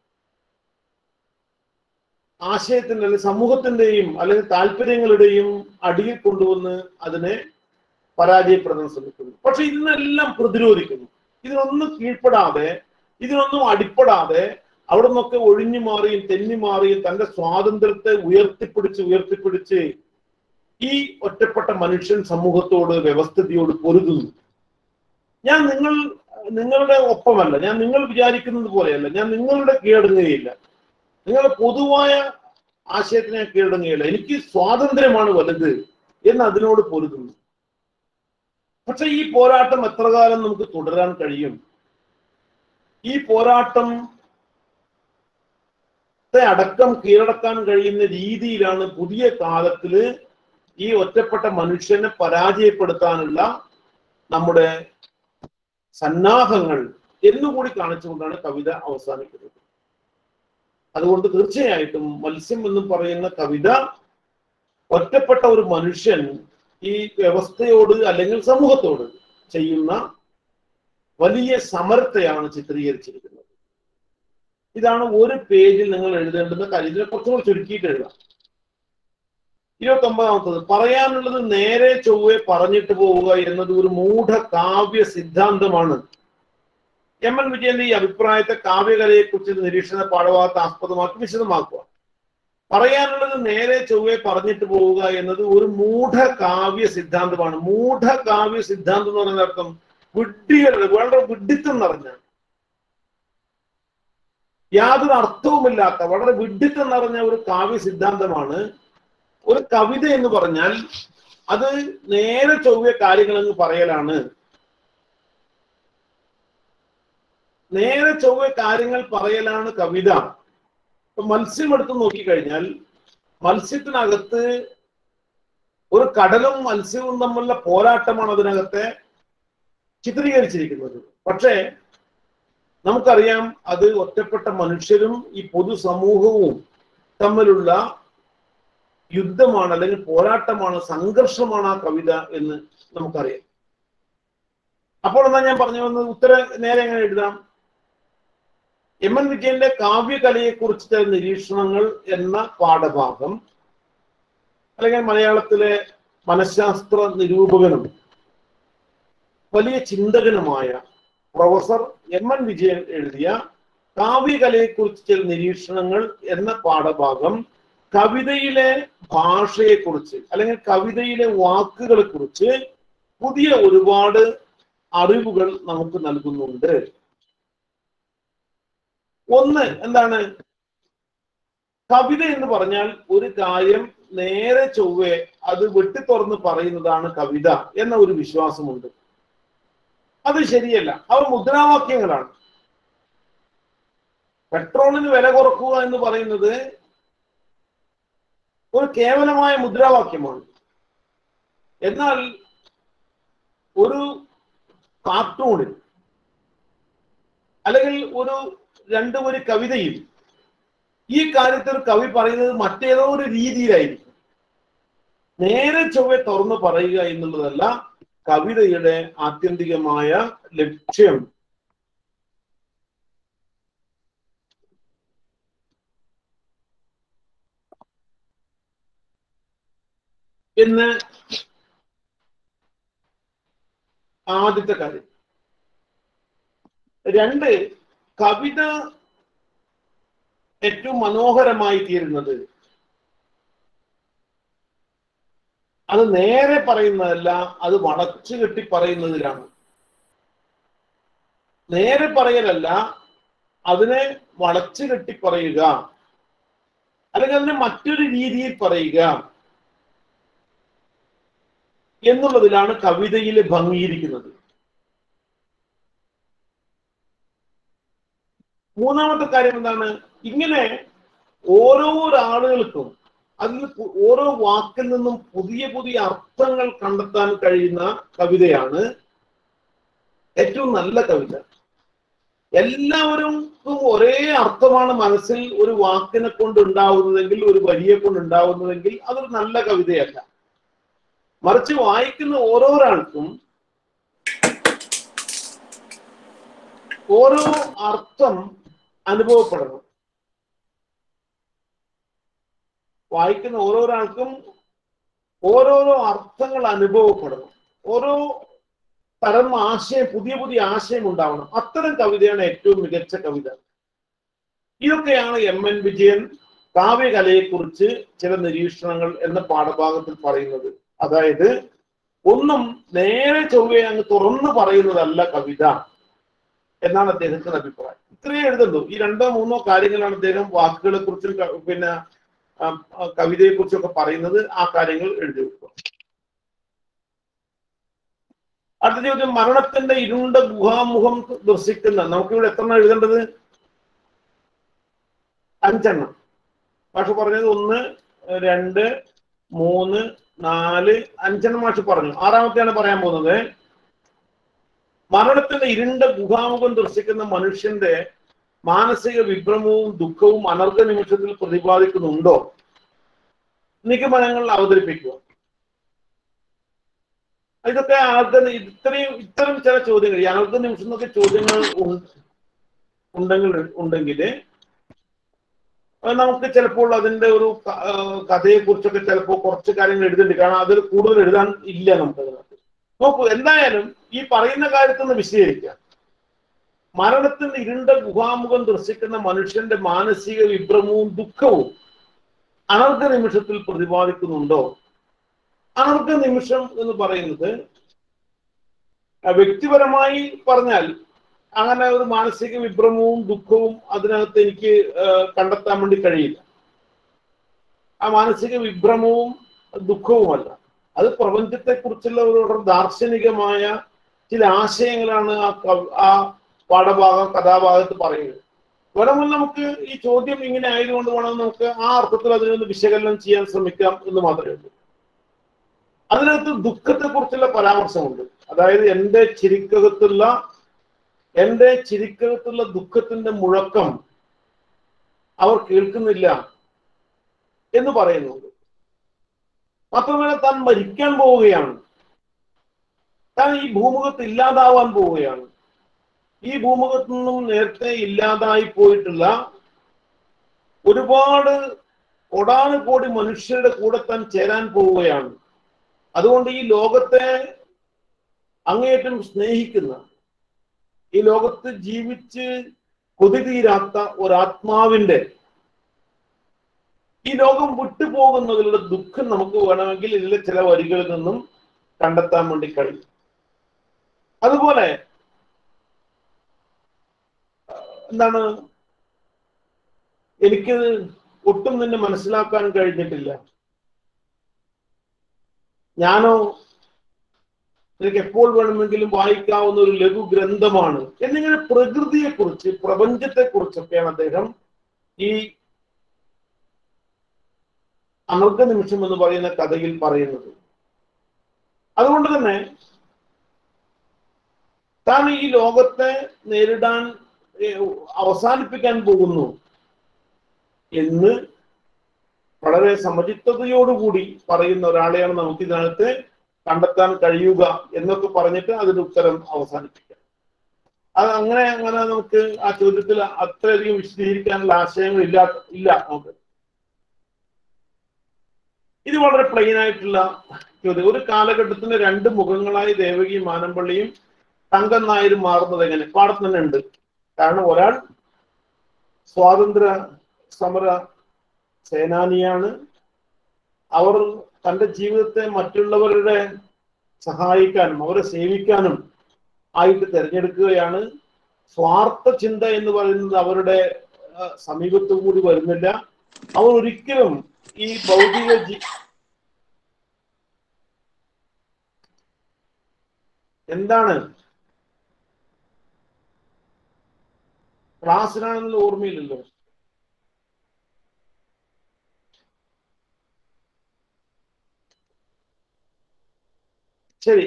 ആശയത്തിന്റെ അല്ലെങ്കിൽ സമൂഹത്തിന്റെയും അല്ലെങ്കിൽ താല്പര്യങ്ങളുടെയും അടിയിൽ കൊണ്ടുവന്ന് അതിനെ പരാജയപ്പെടുത്താൻ ശ്രമിക്കുന്നു പക്ഷെ ഇതിനെല്ലാം പ്രതിരോധിക്കുന്നു ഇതിനൊന്നും കീഴ്പ്പെടാതെ ഇതിനൊന്നും അടിപ്പെടാതെ അവിടെ നിന്നൊക്കെ ഒഴിഞ്ഞു മാറിയും തെന്നി മാറിയും തന്റെ സ്വാതന്ത്ര്യത്തെ ഉയർത്തിപ്പിടിച്ച് ഉയർത്തിപ്പിടിച്ച് ഈ ഒറ്റപ്പെട്ട മനുഷ്യൻ സമൂഹത്തോട് വ്യവസ്ഥിതിയോട് പൊരുതുന്നു ഞാൻ നിങ്ങൾ നിങ്ങളുടെ ഒപ്പമല്ല ഞാൻ നിങ്ങൾ വിചാരിക്കുന്നത് പോലെയല്ല ഞാൻ നിങ്ങളുടെ കീഴടങ്ങുകയില്ല നിങ്ങളുടെ പൊതുവായ ആശയത്തിനെ കീഴടങ്ങുകയില്ല എനിക്ക് സ്വാതന്ത്ര്യമാണ് വലുത് എന്ന് അതിനോട് പൊരുതുന്നു പക്ഷെ ഈ പോരാട്ടം എത്ര കാലം നമുക്ക് തുടരാൻ കഴിയും ഈ പോരാട്ടം അടക്കം കീഴടക്കാൻ കഴിയുന്ന രീതിയിലാണ് പുതിയ കാലത്തില് ഈ ഒറ്റപ്പെട്ട മനുഷ്യനെ പരാജയപ്പെടുത്താനുള്ള നമ്മുടെ സന്നാഹങ്ങൾ എന്നുകൂടി കാണിച്ചുകൊണ്ടാണ് കവിത അവസാനിക്കുന്നത് അതുകൊണ്ട് തീർച്ചയായിട്ടും മത്സ്യം എന്ന് പറയുന്ന കവിത ഒറ്റപ്പെട്ട ഒരു മനുഷ്യൻ ഈ വ്യവസ്ഥയോട് അല്ലെങ്കിൽ സമൂഹത്തോട് ചെയ്യുന്ന വലിയ സമരത്തെയാണ് ചിത്രീകരിച്ചിരിക്കുന്നത് ഇതാണ് ഒരു പേജിൽ നിങ്ങൾ എഴുതേണ്ടുന്ന കാര്യം ഇതിനെ കുറച്ചും കൂടി ചുരുക്കിയിട്ട് എഴുതാം ഇരുപത്തി ഒമ്പതാമത്തത് പറയാനുള്ളത് നേരെ ചൊവ്വെ പറഞ്ഞിട്ട് പോവുക എന്നത് ഒരു മൂഢ കാവ്യ സിദ്ധാന്തമാണ് എം എൻ വിജയന്റെ ഈ അഭിപ്രായത്തെ കാവ്യകലയെ കുറിച്ച് നിരീക്ഷണ പാഠഭാഗത്ത് ആസ്പദമാക്കി വിശദമാക്കുക പറയാനുള്ളത് നേരെ ചൊവ്വെ പറഞ്ഞിട്ട് പോവുക എന്നത് ഒരു മൂഢ കാവ്യ സിദ്ധാന്തമാണ് മൂഢ കാവ്യ സിദ്ധാന്തം എന്ന് പറയുന്ന അർത്ഥം വിഡ്ഢികളുടെ വളരെ വിഡ്ഢിത്തം നിറഞ്ഞ യാതൊരു അർത്ഥവുമില്ലാത്ത വളരെ വിഡ്ഢിത്തം നിറഞ്ഞ ഒരു കാവ്യ സിദ്ധാന്തമാണ് ഒരു കവിത എന്ന് പറഞ്ഞാൽ അത് നേരെ ചൊവ്വ കാര്യങ്ങൾ എന്ന് പറയലാണ് നേരെ ചൊവ്വ കാര്യങ്ങൾ പറയലാണ് കവിത ഇപ്പൊ മത്സ്യം എടുത്ത് നോക്കിക്കഴിഞ്ഞാൽ മത്സ്യത്തിനകത്ത് ഒരു കടലും മത്സ്യവും തമ്മിലുള്ള പോരാട്ടമാണ് അതിനകത്തെ ചിത്രീകരിച്ചിരിക്കുന്നത് പക്ഷേ നമുക്കറിയാം അത് ഒറ്റപ്പെട്ട മനുഷ്യരും ഈ പൊതുസമൂഹവും തമ്മിലുള്ള യുദ്ധമാണ് അല്ലെങ്കിൽ പോരാട്ടമാണ് സംഘർഷമാണ് ആ കവിത എന്ന് നമുക്കറിയാം അപ്പോൾ എന്നാ ഞാൻ പറഞ്ഞു വന്നത് ഉത്തര നേരെ എങ്ങനെ എഴുതാം എം എൻ വിജയന്റെ കാവ്യകലയെ കുറിച്ച് നിരീക്ഷണങ്ങൾ എന്ന പാഠഭാഗം അല്ലെങ്കിൽ മലയാളത്തിലെ മനഃശാസ്ത്ര നിരൂപകനും വലിയ ചിന്തകനുമായ പ്രൊഫസർ എം എൻ വിജയൻ എഴുതിയ കാവ്യകലയെക്കുറിച്ച് ചില നിരീക്ഷണങ്ങൾ എന്ന പാഠഭാഗം കവിതയിലെ ഭാഷയെക്കുറിച്ച് അല്ലെങ്കിൽ കവിതയിലെ വാക്കുകളെ കുറിച്ച് പുതിയ ഒരുപാട് അറിവുകൾ നമുക്ക് നൽകുന്നുണ്ട് ഒന്ന് എന്താണ് കവിത എന്ന് പറഞ്ഞാൽ ഒരു കാര്യം നേരെ ചൊവ്വെ അത് വെട്ടിത്തുറന്ന് പറയുന്നതാണ് കവിത എന്ന ഒരു വിശ്വാസമുണ്ട് അത് ശരിയല്ല അവ മുദ്രാവാക്യങ്ങളാണ് പെട്രോളിന് വില കുറക്കുക എന്ന് പറയുന്നത് ഒരു കേവലമായ മുദ്രാവാക്യമാണ് എന്നാൽ ഒരു കാർട്ടൂണിൽ അല്ലെങ്കിൽ ഒരു രണ്ടു ഒരു കവിതയിൽ ഈ കാര്യത്തിൽ കവി പറയുന്നത് മറ്റേതോ ഒരു രീതിയിലായിരിക്കും നേരെ ചൊവ്വെ തുറന്നു പറയുക എന്നുള്ളതല്ല കവിതയുടെ ആത്യന്തികമായ ലക്ഷ്യം എന്ന് ആദ്യത്തെ കാര്യം രണ്ട് കവിത ഏറ്റവും മനോഹരമായി തീരുന്നത് അത് നേരെ പറയുന്നതല്ല അത് വളച്ചു കെട്ടി പറയുന്നതിലാണ് നേരെ പറയലല്ല അതിനെ വളച്ചു കെട്ടി പറയുക അല്ലെങ്കിൽ അതിനെ മറ്റൊരു രീതിയിൽ പറയുക എന്നുള്ളതിലാണ് കവിതയിൽ ഭംഗിയിരിക്കുന്നത് മൂന്നാമത്തെ കാര്യം എന്താണ് ഇങ്ങനെ ഓരോ ആളുകൾക്കും അതിൽ പു- ഓരോ വാക്കിൽ നിന്നും പുതിയ പുതിയ അർത്ഥങ്ങൾ കണ്ടെത്താൻ കഴിയുന്ന കവിതയാണ് ഏറ്റവും നല്ല കവിത എല്ലാവർക്കും ഒരേ അർത്ഥമാണ് മനസ്സിൽ ഒരു വാക്കിനെ കൊണ്ട് ഉണ്ടാവുന്നതെങ്കിൽ ഒരു വരിയെ കൊണ്ട് ഉണ്ടാവുന്നതെങ്കിൽ അതൊരു നല്ല കവിതയല്ല മറിച്ച് വായിക്കുന്ന ഓരോരാൾക്കും ഓരോ അർത്ഥം അനുഭവപ്പെടണം വായിക്കുന്ന ഓരോരാൾക്കും ഓരോരോ അർത്ഥങ്ങൾ അനുഭവപ്പെടണം ഓരോ തരം ആശയം പുതിയ പുതിയ ആശയം ഉണ്ടാവണം അത്തരം കവിതയാണ് ഏറ്റവും മികച്ച കവിത ഇതൊക്കെയാണ് എം എൻ വിജയൻ കാവ്യകലയെക്കുറിച്ച് ചില നിരീക്ഷണങ്ങൾ എന്ന പാഠഭാഗത്തിൽ പറയുന്നത് അതായത് ഒന്നും നേരെ ചൊവ്വയെ അങ്ങ് തുറന്നു പറയുന്നതല്ല കവിത എന്നാണ് അദ്ദേഹത്തിന്റെ അഭിപ്രായം ഇത്രയേ എഴുതുള്ളൂ ഈ രണ്ടോ മൂന്നോ കാര്യങ്ങളാണ് അദ്ദേഹം വാക്കുകളെ കുറിച്ചും ക- പിന്നെ കവിതയെ കുറിച്ചൊക്കെ പറയുന്നത് ആ കാര്യങ്ങൾ എഴുതി വെക്കുക അടുത്ത ചോദ്യം മരണത്തിന്റെ ഇരുണ്ട ഗുഹാമുഖം ദർശിക്കുന്ന നമുക്കിവിടെ എത്ര എഴുതേണ്ടത് അഞ്ചെണ്ണം മാഷ് പറഞ്ഞത് ഒന്ന് രണ്ട് മൂന്ന് നാല് അഞ്ചെണ്ണം മാഷ് പറഞ്ഞു ആറാമത്തെയാണ് പറയാൻ പോകുന്നത് മരണത്തിന്റെ ഇരുണ്ട ഗുഹാമുഖം ദർശിക്കുന്ന മനുഷ്യന്റെ മാനസിക വിഭ്രമവും ദുഃഖവും അനർഘ നിമിഷത്തിൽ പ്രതിപാദിക്കുന്നുണ്ടോ നിഗമനങ്ങൾ അവതരിപ്പിക്കുക ഇതൊക്കെ അനർഘ ഇത്രയും ഇത്തരം ചില ചോദ്യങ്ങൾ ഈ അനർഘ നിമിഷം എന്നൊക്കെ ചോദ്യങ്ങൾ ഉണ്ട്- ഉണ്ടെങ്കിൽ ഉണ്ടെങ്കിൽ അത് നമുക്ക് ചിലപ്പോൾ അതിന്റെ ഒരു ക- ആ, കഥയെ കുറിച്ചൊക്കെ ചിലപ്പോൾ കുറച്ച് കാര്യങ്ങൾ എഴുതേണ്ടി കാരണം അതിൽ കൂടുതൽ എഴുതാൻ ഇല്ല നമുക്ക് അതിനകത്ത് നോക്കൂ എന്തായാലും ഈ പറയുന്ന കാര്യത്തിൽ നിന്ന് വിശദീകരിക്കാം മരണത്തിന്റെ ഇരുണ്ട ഗുഹാമുഖം ദർശിക്കുന്ന മനുഷ്യന്റെ മാനസിക വിഭ്രമവും ദുഃഖവും അനർഘ നിമിഷത്തിൽ പ്രതിപാദിക്കുന്നുണ്ടോ അനർഘ നിമിഷം എന്ന് പറയുന്നത് ആ, വ്യക്തിപരമായി പറഞ്ഞാൽ അങ്ങനെ ഒരു മാനസിക വിഭ്രമവും ദുഃഖവും അതിനകത്ത് എനിക്ക് ആ, കണ്ടെത്താൻ വേണ്ടി കഴിയില്ല ആ മാനസിക വിഭ്രമവും ദുഃഖവുമല്ല അത് പ്രപഞ്ചത്തെ കുറിച്ചുള്ള ഒരു ദാർശനികമായ ചില ആശയങ്ങളാണ് ആ കവ- ആ പാഠഭാഗം കഥാഭാഗത്ത് പറയുന്നത് വേണമെങ്കിൽ നമുക്ക് ഈ ചോദ്യം ഇങ്ങനെ ആയതുകൊണ്ട് വേണം നമുക്ക് ആ അർത്ഥത്തിൽ അതിനൊന്ന് വിശകലനം ചെയ്യാൻ ശ്രമിക്കാം എന്ന് മാത്രമേ ഉള്ളൂ അതിനകത്ത് ദുഃഖത്തെ കുറിച്ചുള്ള പരാമർശമുണ്ട് അതായത് എൻ്റെ ചിരിക്കകത്തുള്ള എൻ്റെ ചിരിക്കകത്തുള്ള ദുഃഖത്തിന്റെ മുഴക്കം അവർ കേൾക്കുന്നില്ല എന്ന് പറയുന്നുണ്ട് മാത്രമല്ല താൻ മരിക്കാൻ പോവുകയാണ് താൻ ഈ ഭൂമുഖത്ത് ഇല്ലാതാവാൻ പോവുകയാണ് ഈ ഭൂമുഖത്തു നിന്നും നേരത്തെ ഇല്ലാതായി പോയിട്ടുള്ള ഒരുപാട് കോടാനുകോടി മനുഷ്യരുടെ കൂടെ താൻ ചേരാൻ പോവുകയാണ് അതുകൊണ്ട് ഈ ലോകത്തെ അങ്ങേയറ്റം സ്നേഹിക്കുന്ന ഈ ലോകത്ത് ജീവിച്ച് കൊതി തീരാത്ത ഒരാത്മാവിന്റെ ഈ ലോകം വിട്ടുപോകുന്നതിലുള്ള ദുഃഖം നമുക്ക് വേണമെങ്കിൽ ഇതിലെ ചില വരികളിൽ നിന്നും കണ്ടെത്താൻ വേണ്ടി കഴിയും അതുപോലെ എന്താണ് എനിക്ക് ഒട്ടും നിന്നെ മനസ്സിലാക്കാൻ കഴിഞ്ഞിട്ടില്ല ഞാനോ എനിക്ക് എപ്പോൾ വേണമെങ്കിലും വായിക്കാവുന്ന ഒരു ലഘു ഗ്രന്ഥമാണ് എന്നിങ്ങനെ പ്രകൃതിയെ കുറിച്ച് പ്രപഞ്ചത്തെ കുറിച്ചൊക്കെയാണ് അദ്ദേഹം ഈ അമൃത നിമിഷം എന്ന് പറയുന്ന കഥയിൽ പറയുന്നത് അതുകൊണ്ട് തന്നെ താൻ ഈ ലോകത്തെ നേരിടാൻ അവസാനിപ്പിക്കാൻ പോകുന്നു എന്ന് വളരെ സമചിത്തതയോടുകൂടി പറയുന്ന ഒരാളെയാണ് നമുക്ക് ഇതിനകത്ത് കണ്ടെത്താൻ കഴിയുക എന്നൊക്കെ പറഞ്ഞിട്ട് അതിന്റെ ഉത്തരം അവസാനിപ്പിക്കാം അത് അങ്ങനെ അങ്ങനെ നമുക്ക് ആ ചോദ്യത്തിൽ അത്രയധികം വിശദീകരിക്കാനുള്ള ആശയങ്ങൾ ഇല്ല ഇല്ല നമുക്ക് ഇത് വളരെ പ്ലെയിൻ ആയിട്ടുള്ള ചോദ്യം ഒരു കാലഘട്ടത്തിന് രണ്ട് മുഖങ്ങളായി ദേവകിയും മാനമ്പള്ളിയും തങ്കം നായരും മാറുന്നത് എങ്ങനെ പാടത്ത് തന്നെ ഉണ്ട് കാരണം ഒരാൾ സ്വാതന്ത്ര്യ സമര സേനാനിയാണ് അവർ തന്റെ ജീവിതത്തെ മറ്റുള്ളവരുടെ സഹായിക്കാനും അവരെ സേവിക്കാനും ആയിട്ട് തിരഞ്ഞെടുക്കുകയാണ് സ്വാർത്ഥ ചിന്ത എന്ന് പറയുന്നത് അവരുടെ സമീപത്തു കൂടി വരുന്നില്ല അവർ ഒരിക്കലും ഈ ഭൗതിക ജീ എന്താണ് ക്ലാസ്സിലാണെന്നുള്ള ഓർമ്മയില്ലല്ലോ ശരി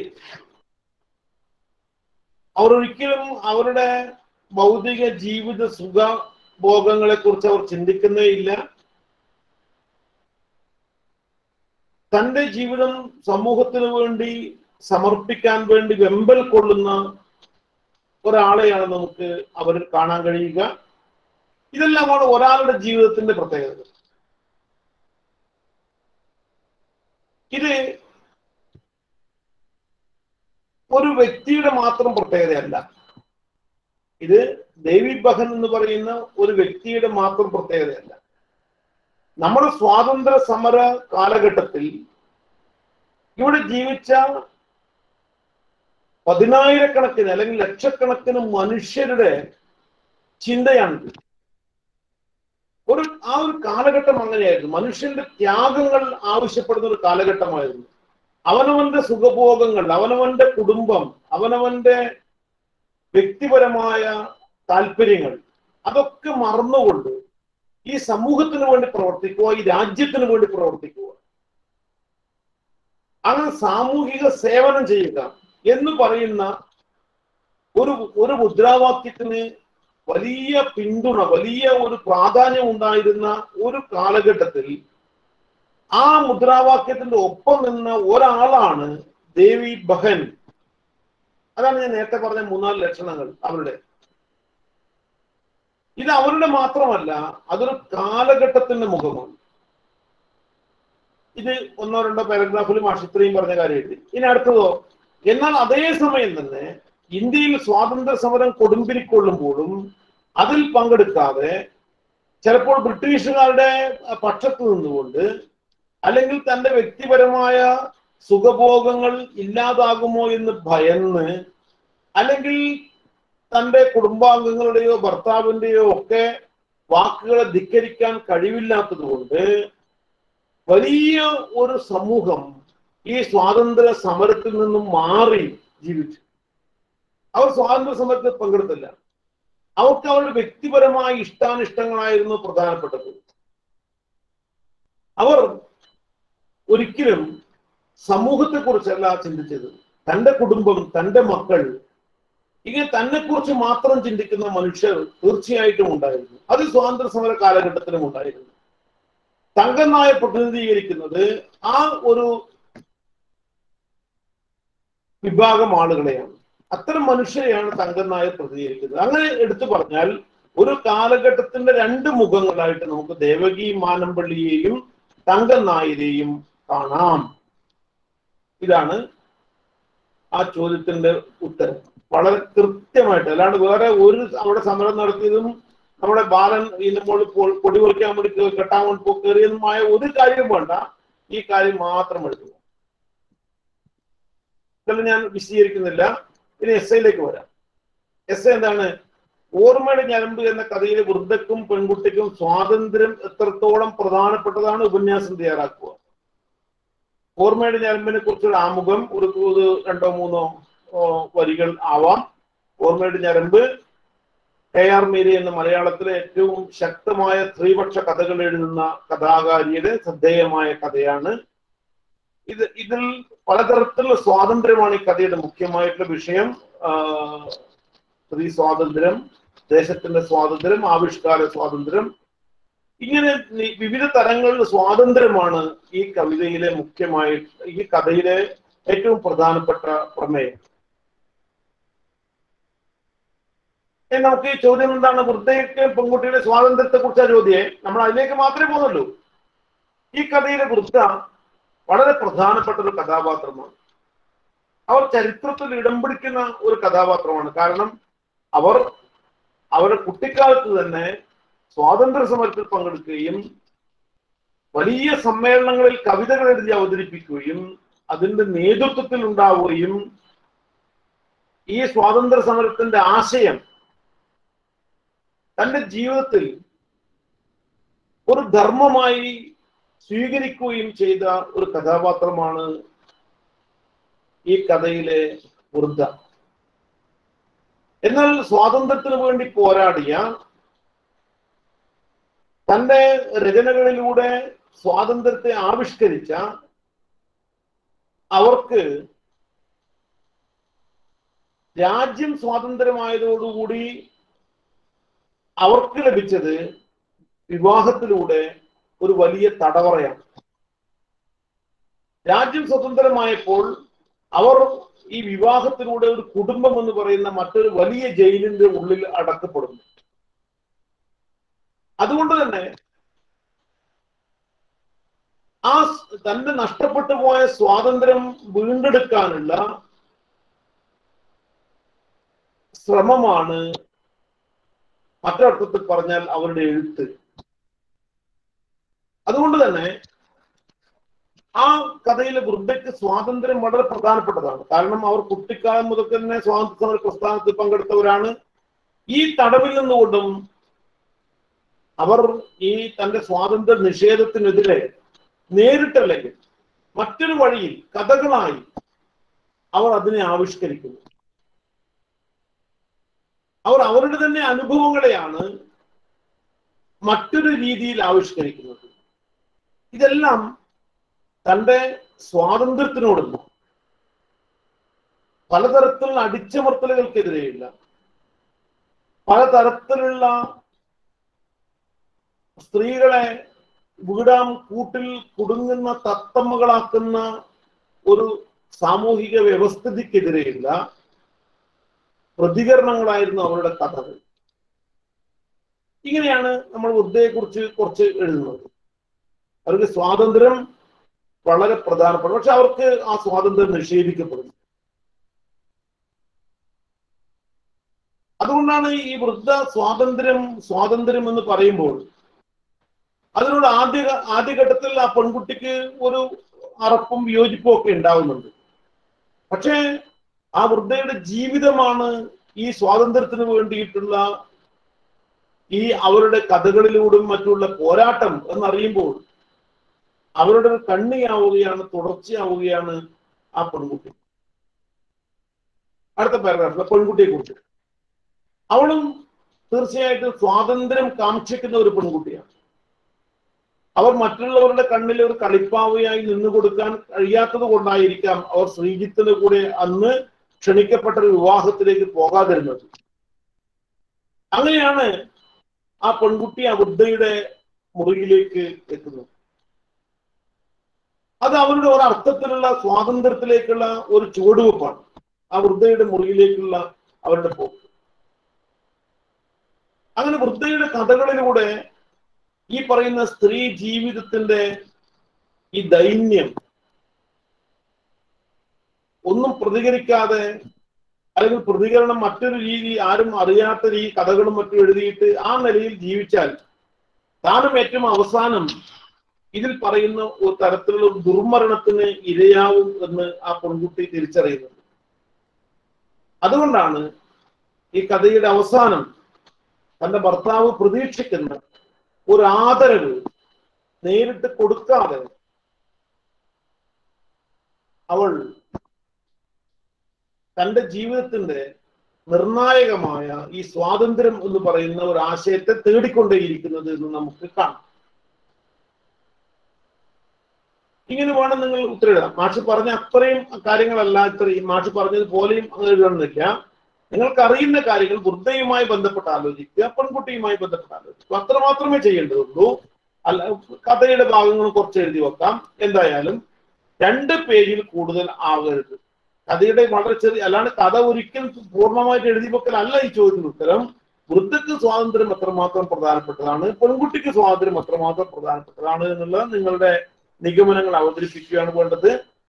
അവർ ഒരിക്കലും അവരുടെ ഭൗതിക ജീവിത സുഖ ഭോഗങ്ങളെ കുറിച്ച് അവർ ചിന്തിക്കുന്നേ ഇല്ല തന്റെ ജീവിതം സമൂഹത്തിന് വേണ്ടി സമർപ്പിക്കാൻ വേണ്ടി വെമ്പൽ കൊള്ളുന്ന ഒരാളെയാണ് നമുക്ക് അവരിൽ കാണാൻ കഴിയുക ഇതെല്ലാമാണ് ഒരാളുടെ ജീവിതത്തിന്റെ പ്രത്യേകത ഇത് ഒരു വ്യക്തിയുടെ മാത്രം പ്രത്യേകതയല്ല ഇത് ദേവി ബഹൻ എന്ന് പറയുന്ന ഒരു വ്യക്തിയുടെ മാത്രം പ്രത്യേകതയല്ല നമ്മുടെ സ്വാതന്ത്ര്യ സമര കാലഘട്ടത്തിൽ ഇവിടെ ജീവിച്ച പതിനായിരക്കണക്കിന് അല്ലെങ്കിൽ ലക്ഷക്കണക്കിന് മനുഷ്യരുടെ ചിന്തയാണിത് ഒരു ആ ഒരു കാലഘട്ടം അങ്ങനെയായിരുന്നു മനുഷ്യന്റെ ത്യാഗങ്ങൾ ആവശ്യപ്പെടുന്ന ഒരു കാലഘട്ടമായിരുന്നു അവനവന്റെ സുഖഭോഗങ്ങൾ അവനവന്റെ കുടുംബം അവനവന്റെ വ്യക്തിപരമായ താല്പര്യങ്ങൾ അതൊക്കെ മറന്നുകൊണ്ട് ഈ സമൂഹത്തിന് വേണ്ടി പ്രവർത്തിക്കുക ഈ രാജ്യത്തിന് വേണ്ടി പ്രവർത്തിക്കുക അങ്ങനെ സാമൂഹിക സേവനം ചെയ്യുക എന്ന് പറയുന്ന ഒരു ഒരു മുദ്രാവാക്യത്തിന് വലിയ പിന്തുണ വലിയ ഒരു പ്രാധാന്യം ഉണ്ടായിരുന്ന ഒരു കാലഘട്ടത്തിൽ ആ മുദ്രാവാക്യത്തിന്റെ ഒപ്പം നിന്ന ഒരാളാണ് ദേവി ബഹൻ അതാണ് ഞാൻ നേരത്തെ പറഞ്ഞ മൂന്നാല് ലക്ഷണങ്ങൾ അവരുടെ ഇത് അവരുടെ മാത്രമല്ല അതൊരു കാലഘട്ടത്തിന്റെ മുഖമാണ് ഇത് ഒന്നോ രണ്ടോ പാരഗ്രാഫിൽ മാഷിത്രയും പറഞ്ഞ കാര്യം എഴുതി ഇനി അടുത്തതോ എന്നാൽ അതേ സമയം തന്നെ ഇന്ത്യയിൽ സ്വാതന്ത്ര്യ സമരം കൊടുമ്പിരിക്കൊള്ളുമ്പോഴും അതിൽ പങ്കെടുക്കാതെ ചിലപ്പോൾ ബ്രിട്ടീഷുകാരുടെ പക്ഷത്ത് നിന്നുകൊണ്ട് അല്ലെങ്കിൽ തന്റെ വ്യക്തിപരമായ സുഖഭോഗങ്ങൾ ഇല്ലാതാകുമോ എന്ന് ഭയന്ന് അല്ലെങ്കിൽ തന്റെ കുടുംബാംഗങ്ങളുടെയോ ഭർത്താവിന്റെയോ ഒക്കെ വാക്കുകളെ ധിക്കരിക്കാൻ കഴിവില്ലാത്തത് കൊണ്ട് വലിയ ഒരു സമൂഹം ഈ സ്വാതന്ത്ര്യ സമരത്തിൽ നിന്നും മാറി ജീവിച്ചു അവർ സ്വാതന്ത്ര്യ സമരത്തിൽ പങ്കെടുത്തില്ല അവർക്ക് അവരുടെ വ്യക്തിപരമായ ഇഷ്ടാനിഷ്ടങ്ങളായിരുന്നു പ്രധാനപ്പെട്ടത് അവർ ഒരിക്കലും സമൂഹത്തെ കുറിച്ചല്ല ചിന്തിച്ചത് തന്റെ കുടുംബം തന്റെ മക്കൾ ഇങ്ങനെ തന്നെ കുറിച്ച് മാത്രം ചിന്തിക്കുന്ന മനുഷ്യർ തീർച്ചയായിട്ടും ഉണ്ടായിരുന്നു അത് സ്വാതന്ത്ര്യ സമര കാലഘട്ടത്തിലും ഉണ്ടായിരുന്നു തങ്കനായ പ്രതിനിധീകരിക്കുന്നത് ആ ഒരു വിഭാഗം ആളുകളെയാണ് അത്തരം മനുഷ്യരെയാണ് തങ്കനായ പ്രതിനിധീകരിക്കുന്നത് അങ്ങനെ എടുത്തു പറഞ്ഞാൽ ഒരു കാലഘട്ടത്തിന്റെ രണ്ട് മുഖങ്ങളായിട്ട് നമുക്ക് ദേവകി മാനമ്പള്ളിയെയും തങ്കനായരെയും കാണാം ഇതാണ് ആ ചോദ്യത്തിന്റെ ഉത്തരം വളരെ കൃത്യമായിട്ട് അല്ലാണ്ട് വേറെ ഒരു അവിടെ സമരം നടത്തിയതും നമ്മുടെ ബാലൻ ഇതിന്റെ മുകളിൽ പൊ- പൊടി പൊളിക്കാൻ വേണ്ടി കേ- കെട്ടാൻ വേണ്ടി പോ- കയറിയതുമായ ഒരു കാര്യം വേണ്ട ഈ കാര്യം മാത്രം എടുക്കുക ഇതെല്ലാം ഞാൻ വിശദീകരിക്കുന്നില്ല ഇനി എസ് ഐയിലേക്ക് വരാം എസ് ഐ എന്താണ് ഓർമ്മയുടെ ഞരമ്പ് എന്ന കഥയിലെ വൃദ്ധക്കും പെൺകുട്ടിക്കും സ്വാതന്ത്ര്യം എത്രത്തോളം പ്രധാനപ്പെട്ടതാണ് ഉപന്യാസം തയ്യാറാക്കുക ഓർമ്മയുടെ ഞരമ്പിനെ കുറിച്ചൊരു ആമുഖം ഒരു ഒരു രണ്ടോ മൂന്നോ ഓ, വരികൾ ആവാം ഓർമ്മയുടെ ഞരമ്പ് കെ ആർ മീര എന്ന മലയാളത്തിലെ ഏറ്റവും ശക്തമായ സ്ത്രീപക്ഷ കഥകൾ എഴുതുന്ന കഥാകാരിയുടെ ശ്രദ്ധേയമായ കഥയാണ് ഇത് ഇതിൽ പലതരത്തിലുള്ള സ്വാതന്ത്ര്യമാണ് ഈ കഥയുടെ മുഖ്യമായിട്ടുള്ള വിഷയം ആ, സ്ത്രീ സ്വാതന്ത്ര്യം ദേശത്തിന്റെ സ്വാതന്ത്ര്യം ആവിഷ്കാര സ്വാതന്ത്ര്യം ഇങ്ങനെ നി- വിവിധ തരങ്ങളിലുള്ള സ്വാതന്ത്ര്യമാണ് ഈ കവിതയിലെ മുഖ്യമായി ഈ കഥയിലെ ഏറ്റവും പ്രധാനപ്പെട്ട പ്രമേയം ഇനി നമുക്ക് ഈ ചോദ്യം എന്താണ് വൃദ്ധയ്ക്ക് പെൺകുട്ടിയുടെ സ്വാതന്ത്ര്യത്തെ കുറിച്ച ചോദ്യം നമ്മൾ അതിലേക്ക് മാത്രമേ പോകുന്നുള്ളൂ ഈ കഥയിലെ വൃദ്ധ വളരെ പ്രധാനപ്പെട്ട ഒരു കഥാപാത്രമാണ് അവർ ചരിത്രത്തിൽ ഇടം പിടിക്കുന്ന ഒരു കഥാപാത്രമാണ് കാരണം അവർ അവരുടെ കുട്ടിക്കാലത്ത് തന്നെ സ്വാതന്ത്ര്യ സമരത്തിൽ പങ്കെടുക്കുകയും വലിയ സമ്മേളനങ്ങളിൽ കവിതകൾ എഴുതി അവതരിപ്പിക്കുകയും അതിന്റെ നേതൃത്വത്തിൽ ഉണ്ടാവുകയും ഈ സ്വാതന്ത്ര്യ സമരത്തിന്റെ ആശയം തന്റെ ജീവിതത്തിൽ ഒരു ധർമ്മമായി സ്വീകരിക്കുകയും ചെയ്ത ഒരു കഥാപാത്രമാണ് ഈ കഥയിലെ വൃദ്ധ എന്നാൽ സ്വാതന്ത്ര്യത്തിന് വേണ്ടി പോരാടിയ തന്റെ രചനകളിലൂടെ സ്വാതന്ത്ര്യത്തെ ആവിഷ്കരിച്ച അവർക്ക് രാജ്യം സ്വാതന്ത്ര്യമായതോടുകൂടി അവർക്ക് ലഭിച്ചത് വിവാഹത്തിലൂടെ ഒരു വലിയ തടവറയാണ് രാജ്യം സ്വതന്ത്രമായപ്പോൾ അവർ ഈ വിവാഹത്തിലൂടെ ഒരു കുടുംബം എന്ന് പറയുന്ന മറ്റൊരു വലിയ ജയിലിന്റെ ഉള്ളിൽ അടക്കപ്പെടുന്നു അതുകൊണ്ട് തന്നെ ആ സ് തന്റെ നഷ്ടപ്പെട്ടു പോയ സ്വാതന്ത്ര്യം വീണ്ടെടുക്കാനുള്ള ശ്രമമാണ് മറ്റൊരർത്ഥത്തിൽ പറഞ്ഞാൽ അവരുടെ എഴുത്ത് അതുകൊണ്ട് തന്നെ ആ കഥയിലെ വൃദ്ധയ്ക്ക് സ്വാതന്ത്ര്യം വളരെ പ്രധാനപ്പെട്ടതാണ് കാരണം അവർ കുട്ടിക്കാലം മുതൽ തന്നെ സ്വാതന്ത്ര്യ സമര പ്രസ്ഥാനത്തിൽ പങ്കെടുത്തവരാണ് ഈ തടവിൽ നിന്നുകൊണ്ടും അവർ ഈ തന്റെ സ്വാതന്ത്ര്യ നിഷേധത്തിനെതിരെ നേരിട്ടല്ലെങ്കിൽ മറ്റൊരു വഴിയിൽ കഥകളായി അവർ അതിനെ ആവിഷ്കരിക്കുന്നു അവർ അവരുടെ തന്നെ അനുഭവങ്ങളെയാണ് മറ്റൊരു രീതിയിൽ ആവിഷ്കരിക്കുന്നത് ഇതെല്ലാം തന്റെ സ്വാതന്ത്ര്യത്തിനോടുള്ള പലതരത്തിലുള്ള അടിച്ചമർത്തലുകൾക്കെതിരെയുള്ള പലതരത്തിലുള്ള സ്ത്രീകളെ വീടാം കൂട്ടിൽ കുടുങ്ങുന്ന തത്തമ്മകളാക്കുന്ന ഒരു സാമൂഹിക വ്യവസ്ഥിതിക്കെതിരെയുള്ള പ്രതികരണങ്ങളായിരുന്നു അവരുടെ കഥകൾ ഇങ്ങനെയാണ് നമ്മൾ വൃദ്ധയെ കുറിച്ച് കുറച്ച് എഴുതുന്നത് അവർക്ക് സ്വാതന്ത്ര്യം വളരെ പ്രധാനപ്പെട്ട പക്ഷെ അവർക്ക് ആ സ്വാതന്ത്ര്യം നിഷേധിക്കപ്പെടുന്നു അതുകൊണ്ടാണ് ഈ വൃദ്ധ സ്വാതന്ത്ര്യം സ്വാതന്ത്ര്യം എന്ന് പറയുമ്പോൾ അതിനോട് ആദ്യ ആദ്യഘട്ടത്തിൽ ആ പെൺകുട്ടിക്ക് ഒരു അറപ്പും വിയോജിപ്പും ഒക്കെ ഉണ്ടാവുന്നുണ്ട് പക്ഷേ ആ വൃദ്ധയുടെ ജീവിതമാണ് ഈ സ്വാതന്ത്ര്യത്തിന് വേണ്ടിയിട്ടുള്ള ഈ അവരുടെ കഥകളിലൂടെയും മറ്റുള്ള പോരാട്ടം എന്നറിയുമ്പോൾ അവരുടെ ഒരു കണ്ണിയാവുകയാണ് തുടർച്ചയാവുകയാണ് ആ പെൺകുട്ടി അടുത്ത പാരഗ്രാഫ് പെൺകുട്ടിയെ കുറിച്ച് അവളും തീർച്ചയായിട്ടും സ്വാതന്ത്ര്യം കാക്ഷിക്കുന്ന ഒരു പെൺകുട്ടിയാണ് അവർ മറ്റുള്ളവരുടെ കണ്ണിൽ ഒരു കളിപ്പാവയായി നിന്നു കൊടുക്കാൻ കഴിയാത്തത് കൊണ്ടായിരിക്കാം അവർ ശ്രീജിത്തിന് കൂടെ അന്ന് ക്ഷണിക്കപ്പെട്ട ഒരു വിവാഹത്തിലേക്ക് പോകാതിരുന്നത് അങ്ങനെയാണ് ആ പെൺകുട്ടി ആ വൃദ്ധയുടെ മുറിയിലേക്ക് എത്തുന്നത് അത് അവരുടെ ഒരു അർത്ഥത്തിലുള്ള സ്വാതന്ത്ര്യത്തിലേക്കുള്ള ഒരു ചുവടുവെപ്പാണ് ആ വൃദ്ധയുടെ മുറിയിലേക്കുള്ള അവരുടെ പോക്ക് അങ്ങനെ വൃദ്ധയുടെ കഥകളിലൂടെ ഈ പറയുന്ന സ്ത്രീ ജീവിതത്തിന്റെ ഈ ദൈന്യം ഒന്നും പ്രതികരിക്കാതെ അല്ലെങ്കിൽ പ്രതികരണം മറ്റൊരു രീതി ആരും അറിയാത്ത ഈ കഥകളും മറ്റും എഴുതിയിട്ട് ആ നിലയിൽ ജീവിച്ചാൽ താനും ഏറ്റവും അവസാനം ഇതിൽ പറയുന്ന ഒരു തരത്തിലുള്ള ഒരു ദുർമരണത്തിന് ഇരയാവും എന്ന് ആ പെൺകുട്ടി തിരിച്ചറിയുന്നത് അതുകൊണ്ടാണ് ഈ കഥയുടെ അവസാനം തന്റെ ഭർത്താവ് പ്രതീക്ഷിക്കുന്ന ഒരു ആദരവ് നേരിട്ട് കൊടുക്കാതെ അവൾ തന്റെ ജീവിതത്തിന്റെ നിർണായകമായ ഈ സ്വാതന്ത്ര്യം എന്ന് പറയുന്ന ഒരു ആശയത്തെ തേടിക്കൊണ്ടേയിരിക്കുന്നത് എന്ന് നമുക്ക് കാണാം ഇങ്ങനെ വേണം നിങ്ങൾ ഉത്തരവിടാം മാഷ് പറഞ്ഞ അത്രയും കാര്യങ്ങളല്ല ഇത്രയും മാഷ് പറഞ്ഞത് പോലെയും അങ്ങ് എഴുതണമെന്നില്ല നിങ്ങൾക്ക് അറിയുന്ന കാര്യങ്ങൾ വൃദ്ധയുമായി ബന്ധപ്പെട്ട് ആലോചിക്കുക പെൺകുട്ടിയുമായി ബന്ധപ്പെട്ട് ആലോചിക്കുക അത്ര മാത്രമേ ചെയ്യേണ്ടതുള്ളൂ അല്ല കഥയുടെ ഭാഗങ്ങൾ കുറച്ച് എഴുതി വെക്കാം എന്തായാലും രണ്ട് പേജിൽ കൂടുതൽ ആകരുത് കഥയുടെ വളരെ ചെറിയ അല്ലാണ്ട് കഥ ഒരിക്കലും പൂർണ്ണമായിട്ട് എഴുതി വെക്കലല്ല ഈ ചോദ്യത്തിന് ഉത്തരം വൃദ്ധക്ക് സ്വാതന്ത്ര്യം എത്രമാത്രം പ്രധാനപ്പെട്ടതാണ് പെൺകുട്ടിക്ക് സ്വാതന്ത്ര്യം എത്രമാത്രം പ്രധാനപ്പെട്ടതാണ് എന്നുള്ള നിങ്ങളുടെ നിഗമനങ്ങൾ അവതരിപ്പിക്കുകയാണ് വേണ്ടത്